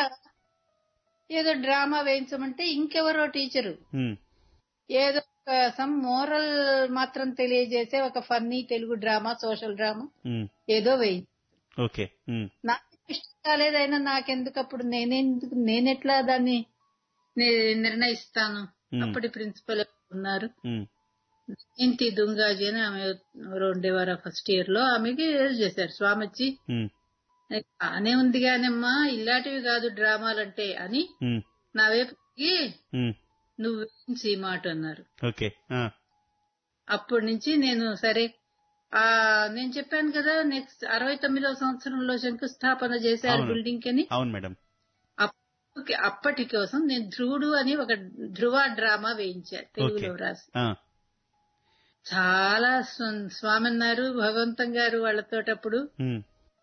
ఏదో డ్రామా వేయించమంటే ఇంకెవరో టీచరు ఉమ్, ఏదో సమ్ మోరల్ మాత్రం తెలియజేసే ఒక funny Telugu drama social drama um, ఏదో వేయి ఓకే ఉమ్, నాకు ఇష్టం కాలేదైనా నాకెందుకు అప్పుడు నేనెందుకు నేనెట్లా దాన్ని ని- నిర్ణయిస్తాను Hmm. అప్పటి ప్రిన్సిపల్ ఉన్నారు ఉమ్, ఇంటి దుంగాజీ అని ఆమె ఎవరో ఉండేవారు ఫస్ట్ ఇయర్ లో ఆమెకి ఏదో చేశారు స్వామి వచ్చి ఉమ్, బానే ఉంది కానమ్మా ఇలాంటివి కాదు డ్రామాలంటే అని ఉమ్, నా వైపు తిరిగి, ఉమ్, నువ్వు వేయించి ఈ మాట అన్నారు ఓకే ఆ, అప్పటి నుంచి నేను సరే ఆ నేను చెప్పాను కదా నెక్స్ట్ అరవై తొమ్మిదవ సంవత్సరంలో శంకుస్థాపన చేశారు అవును. బిల్డింగ్ అని అవును మేడం అప్పటి అప్పటి కోసం నేను ధ్రువుడు అని ఒక ధ్రువ డ్రామా వేయించారు తెలుగులో ఓకే. రాసి ఆ, చాలా స్వ- స్వామి అన్నారు భగవంతం గారు వాళ్ళతోటప్పుడు ఉమ్,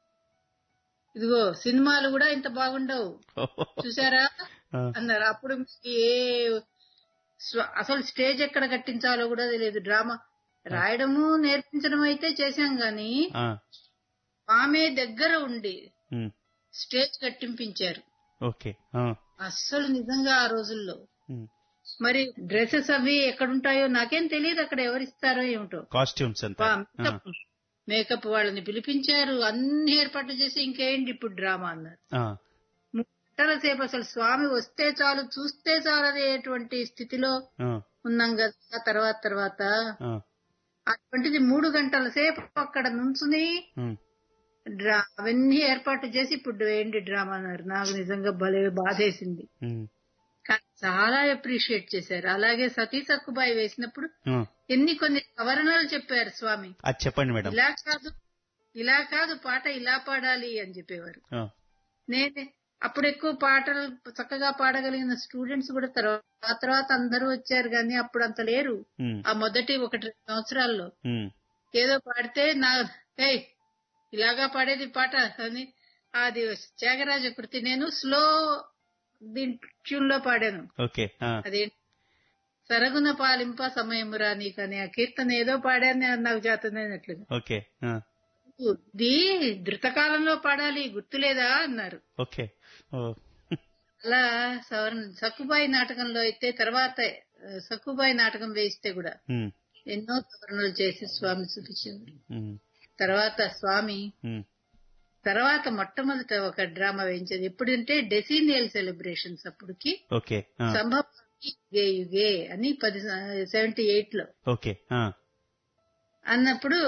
ఇదిగో సినిమాలు కూడా ఇంత బాగుండవు చూసారా ఆ, అన్నారు అప్పుడు మీకు ఏ స్వ- అసలు స్టేజ్ ఎక్కడ కట్టించాలో కూడా తెలియదు డ్రామా రాయడము నేర్పించడం అయితే చేశాం గాని ఆ, ఆమె దగ్గర ఉండి ఉమ్, స్టేజ్ కట్టింపించారు ఓకే ఆ, అస్సలు నిజంగా ఆ రోజుల్లో ఉమ్, మరి డ్రెస్సెస్ అవి ఎక్కడుంటాయో నాకేం తెలియదు అక్కడ ఎవరిస్తారో ఏమిటో కాస్ట్యూమ్స్ అంతా వా- ఆ, మేకప్ మేకప్ వాళ్ళని పిలిపించారు అన్ని ఏర్పాట్లు చేసి ఇంకేంటి ఇప్పుడు డ్రామా అన్నారు ఆ, మూడు గంటల సేపు అసలు స్వామి వస్తే చాలు చూస్తే చాలు అనేటువంటి స్థితిలో ఆ, ఉన్నాం కదా తర్వాత తర్వాత ఆ, అటువంటిది మూడు గంటల సేపు అక్కడ నుంచుని ఉమ్, డ్రా అవన్నీ ఏర్పాటు చేసి ఇప్పుడు ఏంటి డ్రామా అన్నారు నాకు నిజంగా భలే బాధేసింది ఉమ్, కానీ చాలా అప్రిషియేట్ చేశారు అలాగే సతీ సక్కుబాయి వేసినప్పుడు ఆ, ఎన్ని కొన్ని సవరణలు చెప్పారు స్వామి అది చెప్పండి మేడం ఇలా కాదు ఇలా కాదు పాట ఇలా పాడాలి అని చెప్పేవారు ఆ, నేనే అప్పుడు ఎక్కువ పాటలు చక్కగా పాడగలిగిన స్టూడెంట్స్ కూడా తర్వాత తర్వాత అందరూ వచ్చారు కానీ అప్పుడు అంత లేరు ఉమ్, ఆ మొదటి ఒకటి రెండు సంవత్సరాల్లో ఉమ్, ఏదో పాడితే నా ఏయ్ ఇలాగా పాడేది పాట అని అది త్యాగరాజ కృతి నేను స్లో దీని ట్యూన్ లో పాడాను ఓకే ఆ, అదే సరగున పాలింప సమయమురా నీకని ఆ కీర్తన ఏదో పాడాన్ని నాకు చేతనైనట్లుగా ఓకే ఆ, ఇది ధృతకాలంలో పాడాలి గుర్తులేదా అన్నారు ఓకే ఓ అలా సవరణ సక్కుబాయి నాటకంలో అయితే తర్వాత ఆ, సక్కుబాయి నాటకం వేయిస్తే కూడా ఉమ్, ఎన్నో సవరణలు చేసి స్వామి చూపించారు ఉమ్, తర్వాత స్వామి ఉమ్, తర్వాత మొట్టమొదట ఒక డ్రామా వేయించేది ఎప్పుడంటే డెసినియల్ సెలబ్రేషన్స్ అప్పటికి ఓకే ఆ, సంభవ యుగే యుగే అని పది సెవెంటీ ఎయిట్ లో ఓకే ఆ, అన్నప్పుడు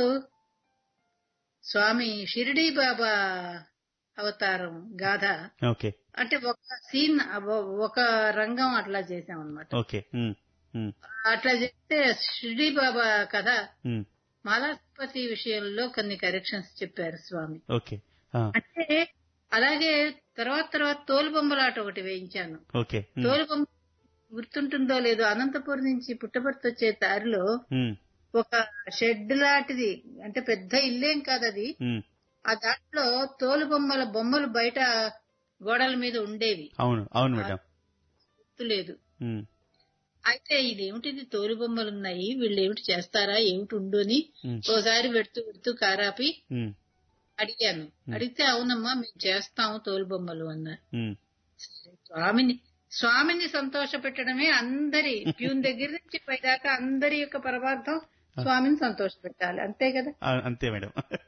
స్వామి షిరిడీ బాబా అవతారం గాథ ఓకే అంటే ఒక సీన్ ఒక రంగం అట్లా చేసాం అనమాట ఓకే ఉమ్, ఉమ్, అట్లా చేస్తే షిరిడీ బాబా కథ ఉమ్, మాలాపతి విషయంలో కొన్ని కరెక్షన్స్ చెప్పారు స్వామి ఓకే ఆ, అంటే అలాగే తర్వాత తర్వాత తోలుబొమ్మలాట ఒకటి వేయించాను ఓకే ఉమ్, తోలుబొమ్మ గుర్తుంటుందో లేదో అనంతపురం నుంచి పుట్టపర్తి వచ్చే దారిలో ఉమ్, ఒక షెడ్ లాంటిది అంటే పెద్ద ఇల్లేం కాదు అది ఉమ్, ఆ దాంట్లో తోలు బొమ్మల బొమ్మలు బయట గోడల మీద ఉండేవి అవును అవును మేడం గుర్తులేదు ఉమ్, అయితే ఇదేమిటిది తోలు బొమ్మలు ఉన్నాయి వీళ్ళు ఏమిటి చేస్తారా ఏమిటి ఉండు అని ఉమ్, ఓసారి పెడుతూ పెడుతూ కారాపి ఉమ్, అడిగాను అడిగితే అవునమ్మా మేము చేస్తాము తోలు బొమ్మలు అన్నారు ఉమ్, స్వామిని స్వామిని సంతోష పెట్టడమే అందరి ప్యూన్ దగ్గర నుంచి పైదాకా అందరి యొక్క పరమార్థం స్వామిని సంతోష పెట్టాలి అంతే కదా ఆ, అంతే మేడం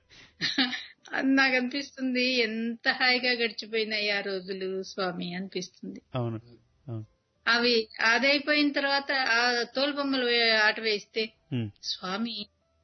అది నాకు అనిపిస్తుంది ఎంత హాయిగా గడిచిపోయినాయి ఆ రోజులు స్వామి అనిపిస్తుంది అవును అవును అవి అదైపోయిన తర్వాత ఆ తోలుబొమ్మలు వే- ఆట వేస్తే ఉమ్, స్వామి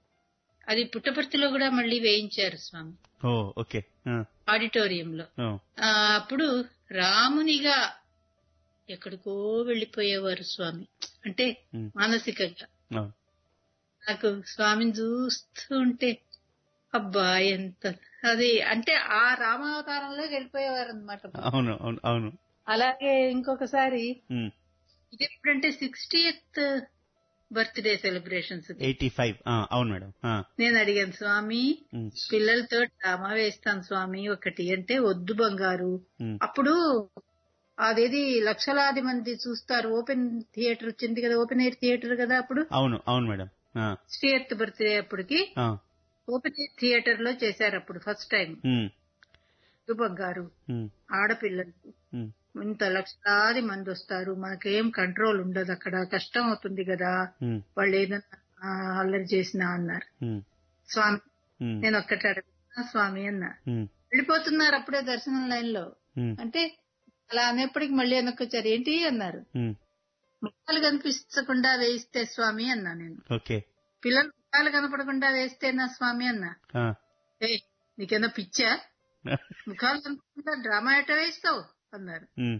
అది పుట్టపర్తిలో కూడా మళ్ళీ వేయించారు స్వామి ఓ ఓకే ఆ, ఆడిటోరియంలో ఓ, ఆ, అప్పుడు రామునిగా ఎక్కడికో వెళ్లిపోయేవారు స్వామి అంటే ఉమ్, మానసికంగా అవును నాకు స్వామిని చూస్తూ ఉంటే అబ్బా ఎంత అది అంటే ఆ రామావతారంలో వెళ్ళిపోయేవారు అనమాట అవును అవును అవును అలాగే ఇంకొకసారి ఉమ్, ఇది ఎప్పుడంటే sixtieth birthday celebrations eighty five ఆ, అవును మేడం ఆ, నేను అడిగాను స్వామి ఉమ్, పిల్లలతో డ్రామా వేస్తాను స్వామి ఒకటి అంటే వద్దు బంగారు ఉమ్, అప్పుడు అదేది లక్షలాది మంది చూస్తారు ఓపెన్ థియేటర్ వచ్చింది కదా ఓపెన్ ఎయిర్ థియేటర్ కదా అప్పుడు అవును అవును మేడం ఆ, సిక్స్టీయత్ బర్త్డే అప్పటికి ఆ, ఓపెన్ ఎయిర్ థియేటర్ లో చేశారు అప్పుడు ఫస్ట్ టైం ఉమ్, వద్దు బంగారు ఉమ్, ఆడపిల్లలు ఉమ్, ఇంత లక్షలాది మంది వస్తారు మనకేం కంట్రోల్ ఉండదు అక్కడ కష్టం అవుతుంది కదా ఉమ్, వాళ్ళు ఏదన్నా ఆ, అల్లరి చేసినా అన్నారు ఉమ్, స్వామి ఉమ్, నేను ఒక్కటి అడుగుతున్నా స్వామి అన్నా ఉమ్, వెళ్ళిపోతున్నారు అప్పుడే దర్శనం లైన్ లో ఉమ్, అంటే అలా అనేప్పటికి మళ్ళీ వెనక్కొచ్చారు ఏంటి అన్నారు ఉమ్, ముఖాలు కనిపించకుండా వేయిస్తే స్వామి అన్నా నేను ఓకే పిల్లలు ముఖాలు కనపడకుండా వేస్తేనా స్వామి అన్నా ఆ, ఏ నీకేనా పిచ్చా ముఖాలు కనపడకుండా డ్రామా ఎట వేస్తావు అన్నారు ఉమ్,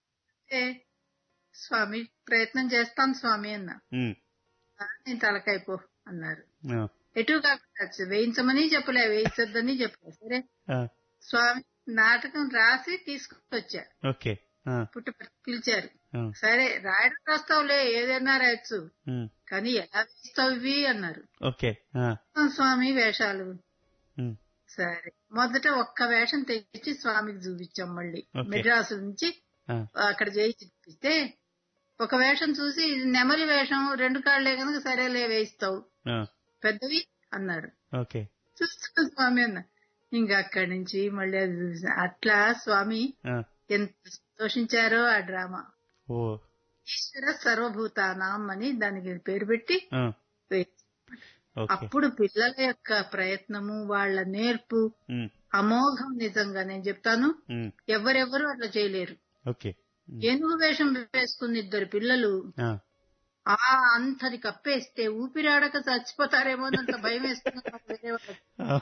ఏ స్వామి ప్రయత్నం చేస్తాను స్వామి అన్నా ఉమ్, "ఆ, నేను తలకైపో అన్నారు ఆ, ఎటు కాకుండా వేయించమని చెప్పలే వేయించొద్దని చెప్పలే సరే ఆ, స్వామి నాటకం రాసి తీసుకొచ్చా ఓకే ఆ, పుట్టపర్తి పిలిచారు ఆ, సరే రాయడం రాస్తావులే ఏదైనా రాయొచ్చు ఉమ్, కానీ ఎలా వేస్తావు ఇవి అన్నారు ఓకే ఆ, "ఆ, స్వామి వేషాలు ఉమ్, సరే మొదట ఒక్క వేషం తెచ్చి స్వామికి చూపించాం మళ్ళీ Okay. మెడ్రాసు నుంచి ఆ, అక్కడ చేయి చూపిస్తే ఒక వేషం చూసి ఇది నెమలి వేషం రెండు కాళ్లే కనుక సరేలే వేయిస్తావు ఆ, పెద్దవి అన్నారు ఓకే చూస్తున్నా స్వామి అన్న ఇంకా అక్కడి నుంచి మళ్ళీ అది చూసా. అట్లా స్వామి ఆ, ఎంత సంతోషించారో ఆ డ్రామా ఓ ఈశ్వర సర్వభూతానాం అని దానికి పేరు పెట్టి ఆ, వేయించాం. ఓకే అప్పుడు పిల్లల యొక్క ప్రయత్నము వాళ్ళ నేర్పు ఉమ్, అమోఘం నిజంగా నేను చెప్తాను ఉమ్, ఎవరెవరు అట్లా చేయలేరు ఓకే ఉమ్, ఏనుగు వేషం వేసుకున్న ఇద్దరు పిల్లలు ఆ, ఆ అంతది కప్పేస్తే ఊపిరాడక చచ్చిపోతారేమో అంత భయం వేస్తుంది నాకు వేరే వాళ్ళకి. ఆ,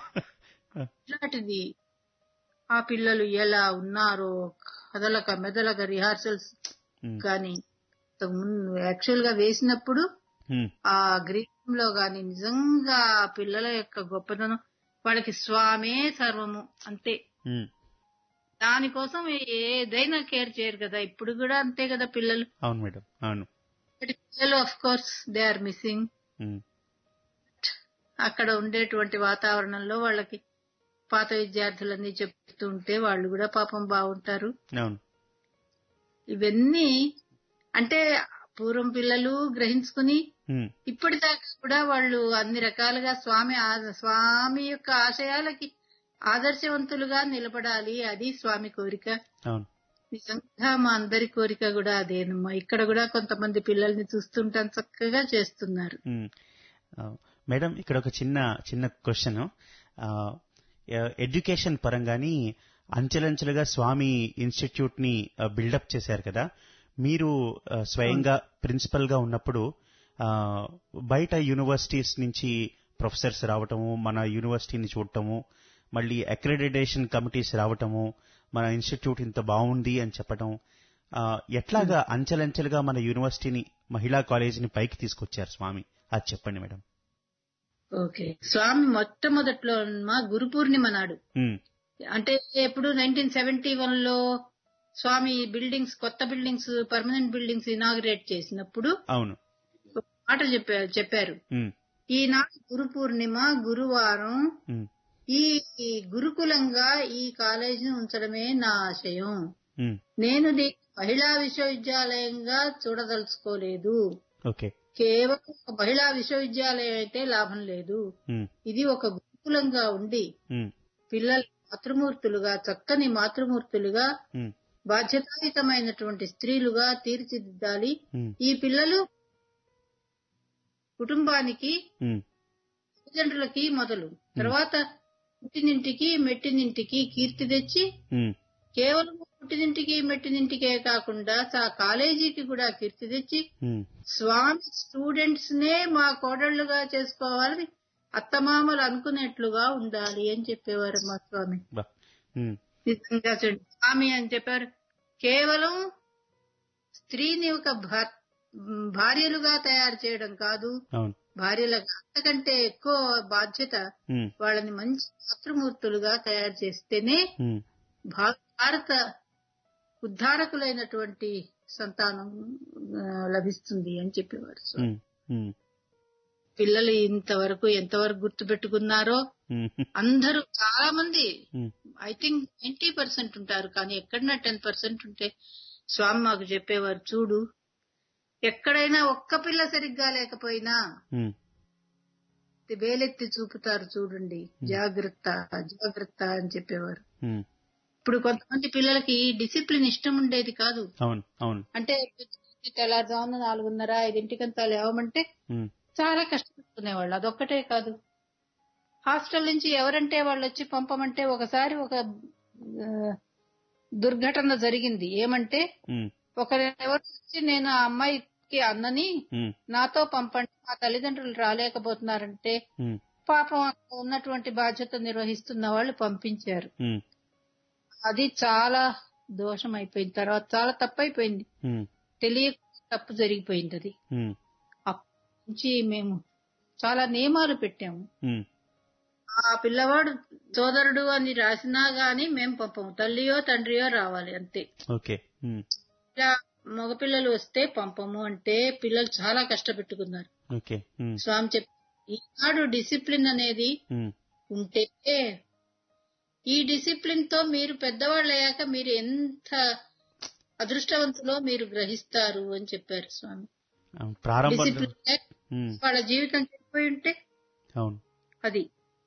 ఇలాంటిది ఆ పిల్లలు ఎలా ఉన్నారో కదలక మెదలక రిహార్సల్స్ ఉమ్, కానీ ముందు యాక్చువల్ గా వేసినప్పుడు ఉమ్, ఆ గ్రీకంలో గాని నిజంగా ఆ పిల్లల యొక్క గొప్పతనం వాళ్ళకి స్వామే సర్వము అంతే ఉమ్, దానికోసం ఏదైనా కేర్ చేయరు కదా ఇప్పుడు కూడా అంతే కదా పిల్లలు అవును మేడం అవును ఇప్పటి పిల్లలు of course they are missing um, అక్కడ ఉండేటువంటి వాతావరణంలో వాళ్ళకి పాత విద్యార్థులన్నీ చెప్తూ ఉంటే వాళ్ళు కూడా పాపం బాగుంటారు అవును ఇవన్నీ అంటే పూర్వం పిల్లలు గ్రహించుకుని ఉమ్, ఇప్పటిదాకా కూడా వాళ్ళు అన్ని రకాలుగా స్వామి ఆ- స్వామి యొక్క ఆశయాలకి ఆదర్శవంతులుగా నిలబడాలి అది స్వామి కోరిక అవును నిజంగా మా అందరి కోరిక కూడా అదేనమ్మా ఇక్కడ కూడా కొంతమంది పిల్లల్ని చూస్తుంటాం చక్కగా చేస్తున్నారు మ్మ్. ఆ, మేడం ఇక్కడ ఒక చిన్న చిన్న క్వశ్చన్ ఎడ్యుకేషన్ పరంగాని అంచెలంచెలుగా స్వామి ఇన్స్టిట్యూట్ ని బిల్డప్ చేశారు కదా మీరు ఆ, స్వయంగా ప్రిన్సిపల్ గా ఉన్నప్పుడు ఆ, బయట యూనివర్సిటీస్ నుంచి ప్రొఫెసర్స్ రావటము మన యూనివర్సిటీని చూడటము మళ్ళీ అక్రెడిటేషన్ కమిటీస్ రావటము మన ఇన్స్టిట్యూట్ ఇంత బాగుంది అని చెప్పటం ఆ, ఎట్లాగా అంచెలంచెలుగా మన యూనివర్సిటీని మహిళా కాలేజీని పైకి తీసుకొచ్చారు స్వామి అది చెప్పండి మేడం ఓకే స్వామి మొట్టమొదట్లో మా గురు పూర్ణిమ నాడు ఉమ్, అంటే ఎప్పుడు నైన్టీన్ సెవెంటీ వన్ లో స్వామి బిల్డింగ్స్ కొత్త బిల్డింగ్స్ పర్మనెంట్ బిల్డింగ్స్ ఇనాగ్రేట్ చేసినప్పుడు అవును ఒక మాట చెప్పారు చెప్పారు ఉమ్, ఈనాడు గురు పూర్ణిమ గురువారం ఉమ్, ఈ ఈ గురుకులంగా ఈ కాలేజీని ఉంచడమే నా ఆశయం ఉమ్, నేను దీన్ని మహిళా విశ్వవిద్యాలయంగా చూడదలుచుకోలేదు ఓకే కేవలం ఒక మహిళా విశ్వవిద్యాలయం అయితే లాభం లేదు ఉమ్, ఇది ఒక గురుకులంగా ఉండి ఉమ్, పిల్లలు మాతృమూర్తులుగా చక్కని మాతృమూర్తులుగా ఉమ్, బాధ్యతాయుతమైనటువంటి స్త్రీలుగా తీర్చిదిద్దాలి ఉమ్, ఈ పిల్లలు కుటుంబానికి ఉమ్, తల్లిదండ్రులకి మొదలు తర్వాత పుట్టినింటికి మెట్టినింటికి కీర్తి తెచ్చి ఉమ్, కేవలం పుట్టినింటికి మెట్టినింటికే కాకుండా చా- కాలేజీకి కూడా కీర్తి తెచ్చి ఉమ్, స్వామి స్టూడెంట్స్ నే మా కోడళ్లుగా చేసుకోవాలని అత్తమామలు అనుకునేట్లుగా ఉండాలి అని చెప్పేవారు మా స్వామి బా ఉమ్, నిజంగా చూడండి స్వామి అని చెప్పారు కేవలం స్త్రీని ఒక భా- భార్యలుగా తయారు చేయడం కాదు అవును భార్యలుగా అంతకంటే ఎక్కువ బాధ్యత ఉమ్, వాళ్ళని మంచి మాతృమూర్తులుగా తయారు చేస్తేనే ఉమ్, భా- భారత ఉద్ధారకులైనటువంటి సంతానం ఆ, లభిస్తుంది అని చెప్పేవారు స్వామి. ఉమ్, ఉమ్, పిల్లలు ఇంతవరకు ఎంతవరకు గుర్తు పెట్టుకున్నారో ఉమ్, అందరూ చాలా మంది um, I think ninety percent ఉంటారు కానీ ఎక్కడన్నా టెన్ పర్సెంట్ ఉంటే స్వామి మాకు చెప్పేవారు చూడు ఎక్కడైనా ఒక్క పిల్ల సరిగ్గా లేకపోయినా ఉమ్, వేలెత్తి చూపుతారు చూడండి జాగ్రత్త జాగ్రత్త అని చెప్పేవారు ఉమ్, ఇప్పుడు కొంతమంది పిల్లలకి డిసిప్లిన్ ఇష్టం ఉండేది కాదు అవును అవును అంటే తెల్లారుజామున నాలుగున్నర ఐదింటికంతా లేవమంటే ఉమ్, చాలా కష్టపడుకునేవాళ్ళు అదొక్కటే కాదు హాస్టల్ నుంచి ఎవరంటే వాళ్ళు వచ్చి పంపమంటే ఒకసారి ఒక ఆ, దుర్ఘటన జరిగింది ఏమంటే ఉమ్, ఒకరెవరు వచ్చి నేను ఆ అమ్మాయికి అన్నని ఉమ్, నాతో పంపండి మా తల్లిదండ్రులు రాలేకపోతున్నారంటే ఉమ్, పాపం అక్కడ ఉన్నటువంటి బాధ్యత నిర్వహిస్తున్న వాళ్ళు పంపించారు ఉమ్, అది చాలా దోషం అయిపోయింది తర్వాత చాలా తప్పు అయిపోయింది ఉమ్, తెలియక తప్పు జరిగిపోయింది అది ఉమ్, అప్పటి నుంచి మేము చాలా నియమాలు పెట్టాము ఉమ్, ఆ పిల్లవాడు సోదరుడు అని రాసినా గాని మేము పంపము తల్లియో తండ్రియో రావాలి అంతే ఓకే ఉమ్, ఇలా మగపిల్లలు వస్తే పంపము అంటే పిల్లలు చాలా కష్టపెట్టుకున్నారు ఓకే ఉమ్, స్వామి చెప్పి ఈనాడు డిసిప్లిన్ అనేది ఉమ్, ఉంటే ఈ డిసిప్లిన్ తో మీరు పెద్దవాళ్ళు అయ్యాక మీరు ఎంత అదృష్టవంతులో మీరు గ్రహిస్తారు అని చెప్పారు స్వామి అవును, ప్రారంభంలో డిసిప్లిన్ లేక ఉమ్, వాళ్ళ జీవితం చెడిపోయి ఉంటే అవును అది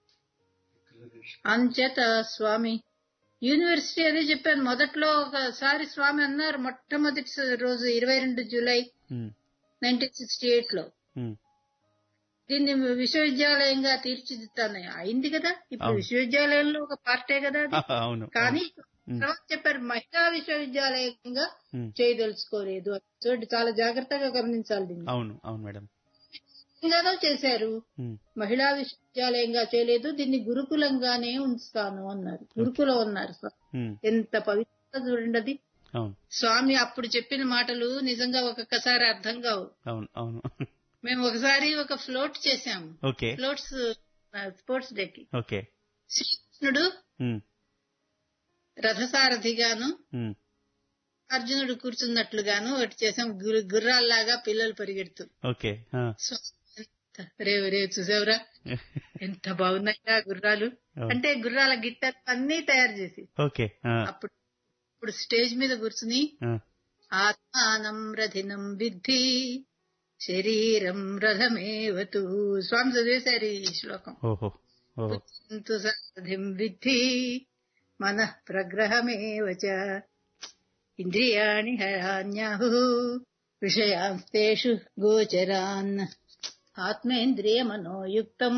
అంచేత స్వామి యూనివర్సిటీ అదే చెప్పాను మొదట్లో ఒకసారి స్వామి అన్నారు మొట్టమొదటి రోజు ఇరవై రెండు July um, nineteen sixty eight లో ఉమ్, దీన్ని విశ్వవిద్యాలయంగా తీర్చిదిద్దాను అయింది కదా ఇప్పుడు అవును. విశ్వవిద్యాలయంలో ఒక పార్టే కదా అది అవును కానీ ఉమ్. తర్వాత చెప్పారు మహిళా విశ్వవిద్యాలయంగా ఉమ్, చేయదలుచుకోలేదు చూడండి చాలా జాగ్రత్తగా గమనించాలి దీన్ని అవును అవును మేడం గానో చేశారు ఉమ్, మహిళా విశ్వవిద్యాలయంగా చేయలేదు దీన్ని గురుకులంగానే ఉంచుతాను అన్నారు గురుకులం అన్నారు స్వామి. ఉమ్, ఎంత పవిత్రత చూడండి అది అవును స్వామి అప్పుడు చెప్పిన మాటలు నిజంగా ఒక్కొక్కసారి అర్థం కావు అవును అవును మేము ఒకసారి ఒక ఫ్లోట్ చేశాము ఓకే ఫ్లోట్స్ స్పోర్ట్స్ డేకి ఓకే శ్రీకృష్ణుడు ఉమ్, రథసారథిగాను ఉమ్, అర్జునుడు కూర్చున్నట్లుగాను ఒకటి చేసాం గుర్ర- గుర్రాల్లాగా పిల్లలు పరిగెడుతూ ఓకే ఆ, స్వామి ఎంత- రేవు రేవు చూసావురా ఎంత బాగున్నాయా గుర్రాలు అవును. అంటే గుర్రాల గిట్ట అన్ని తయారు చేసి ఓకే ఆ, అప్పుడు ఇప్పుడు స్టేజ్ మీద కూర్చుని ఆ, ఆత్మానం రథినం విద్ధి శరీరం రథమేవతు స్వామి చదివేశారు ఈ శ్లోకం ఓహో ఓహో తు సారథిం విద్ధి మనః ప్రగ్రహమేవ చ ఇంద్రియాణి హరాన్యాహు విషయాంస్తేషు గోచరాన్ ఆత్మేంద్రియమనోయుక్తం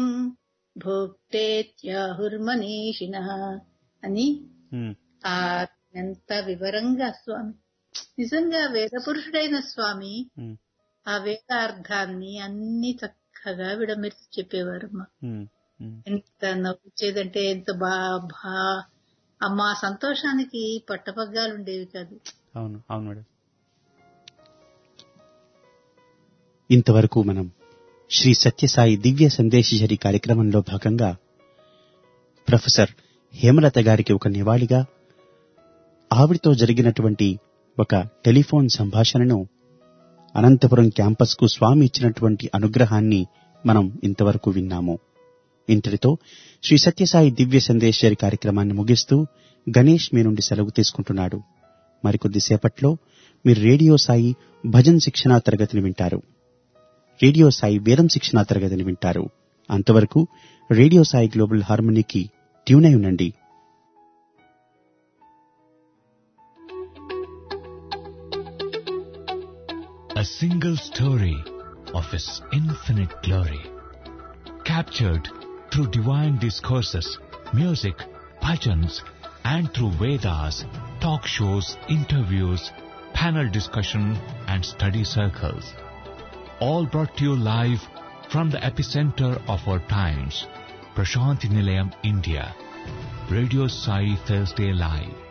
భోక్తేత్యాహుర్మనీషిణ అని ఉమ్, ఆ ఎంత వివరంగా స్వామి నిజంగా వేద పురుషుడైన స్వామి ఉమ్, ఆ వేదార్థాన్ని అన్ని చక్కగా విడమర్చి చెప్పేవారమ్మా ఉమ్, ఉమ్. ఎంత నవ్వుచ్చేదంటే ఎంత బా బా అమ్మా సంతోషానికి పట్టపగ్గాలు ఉండేవి కాదు అవును అవును మేడం ఇంతవరకు మనం శ్రీ సత్యసాయి దివ్య సందేశిజరి కార్యక్రమంలో భాగంగా ప్రొఫెసర్ హేమలత గారికి ఒక నివాళిగా ఆవిడతో జరిగినటువంటి ఒక టెలిఫోన్ సంభాషణను అనంతపురం క్యాంపస్ కు స్వామి ఇచ్చినటువంటి అనుగ్రహాన్ని మనం ఇంతవరకు విన్నాము ఇంతటితో శ్రీ సత్యసాయి దివ్య సందేశరి కార్యక్రమాన్ని ముగిస్తూ గణేష్ మీ నుండి సెలవు తీసుకుంటున్నాడు మరికొద్దిసేపట్లో మీరు రేడియో సాయి భజన్ శిక్షణా తరగతిని వింటారు రేడియో సాయి వేదం శిక్షణా తరగతిని వింటారు అంతవరకు రేడియో సాయి గ్లోబల్ హార్మనీకి ట్యూన్ అయి ఉండండి A single story of His infinite glory, captured through divine discourses, music, bhajans, and through Vedas, talk shows, interviews, panel discussion, and study circles. All brought to you live from the epicenter of our times, Prashanthi Nilayam, India. Radio Sai Thursday Live.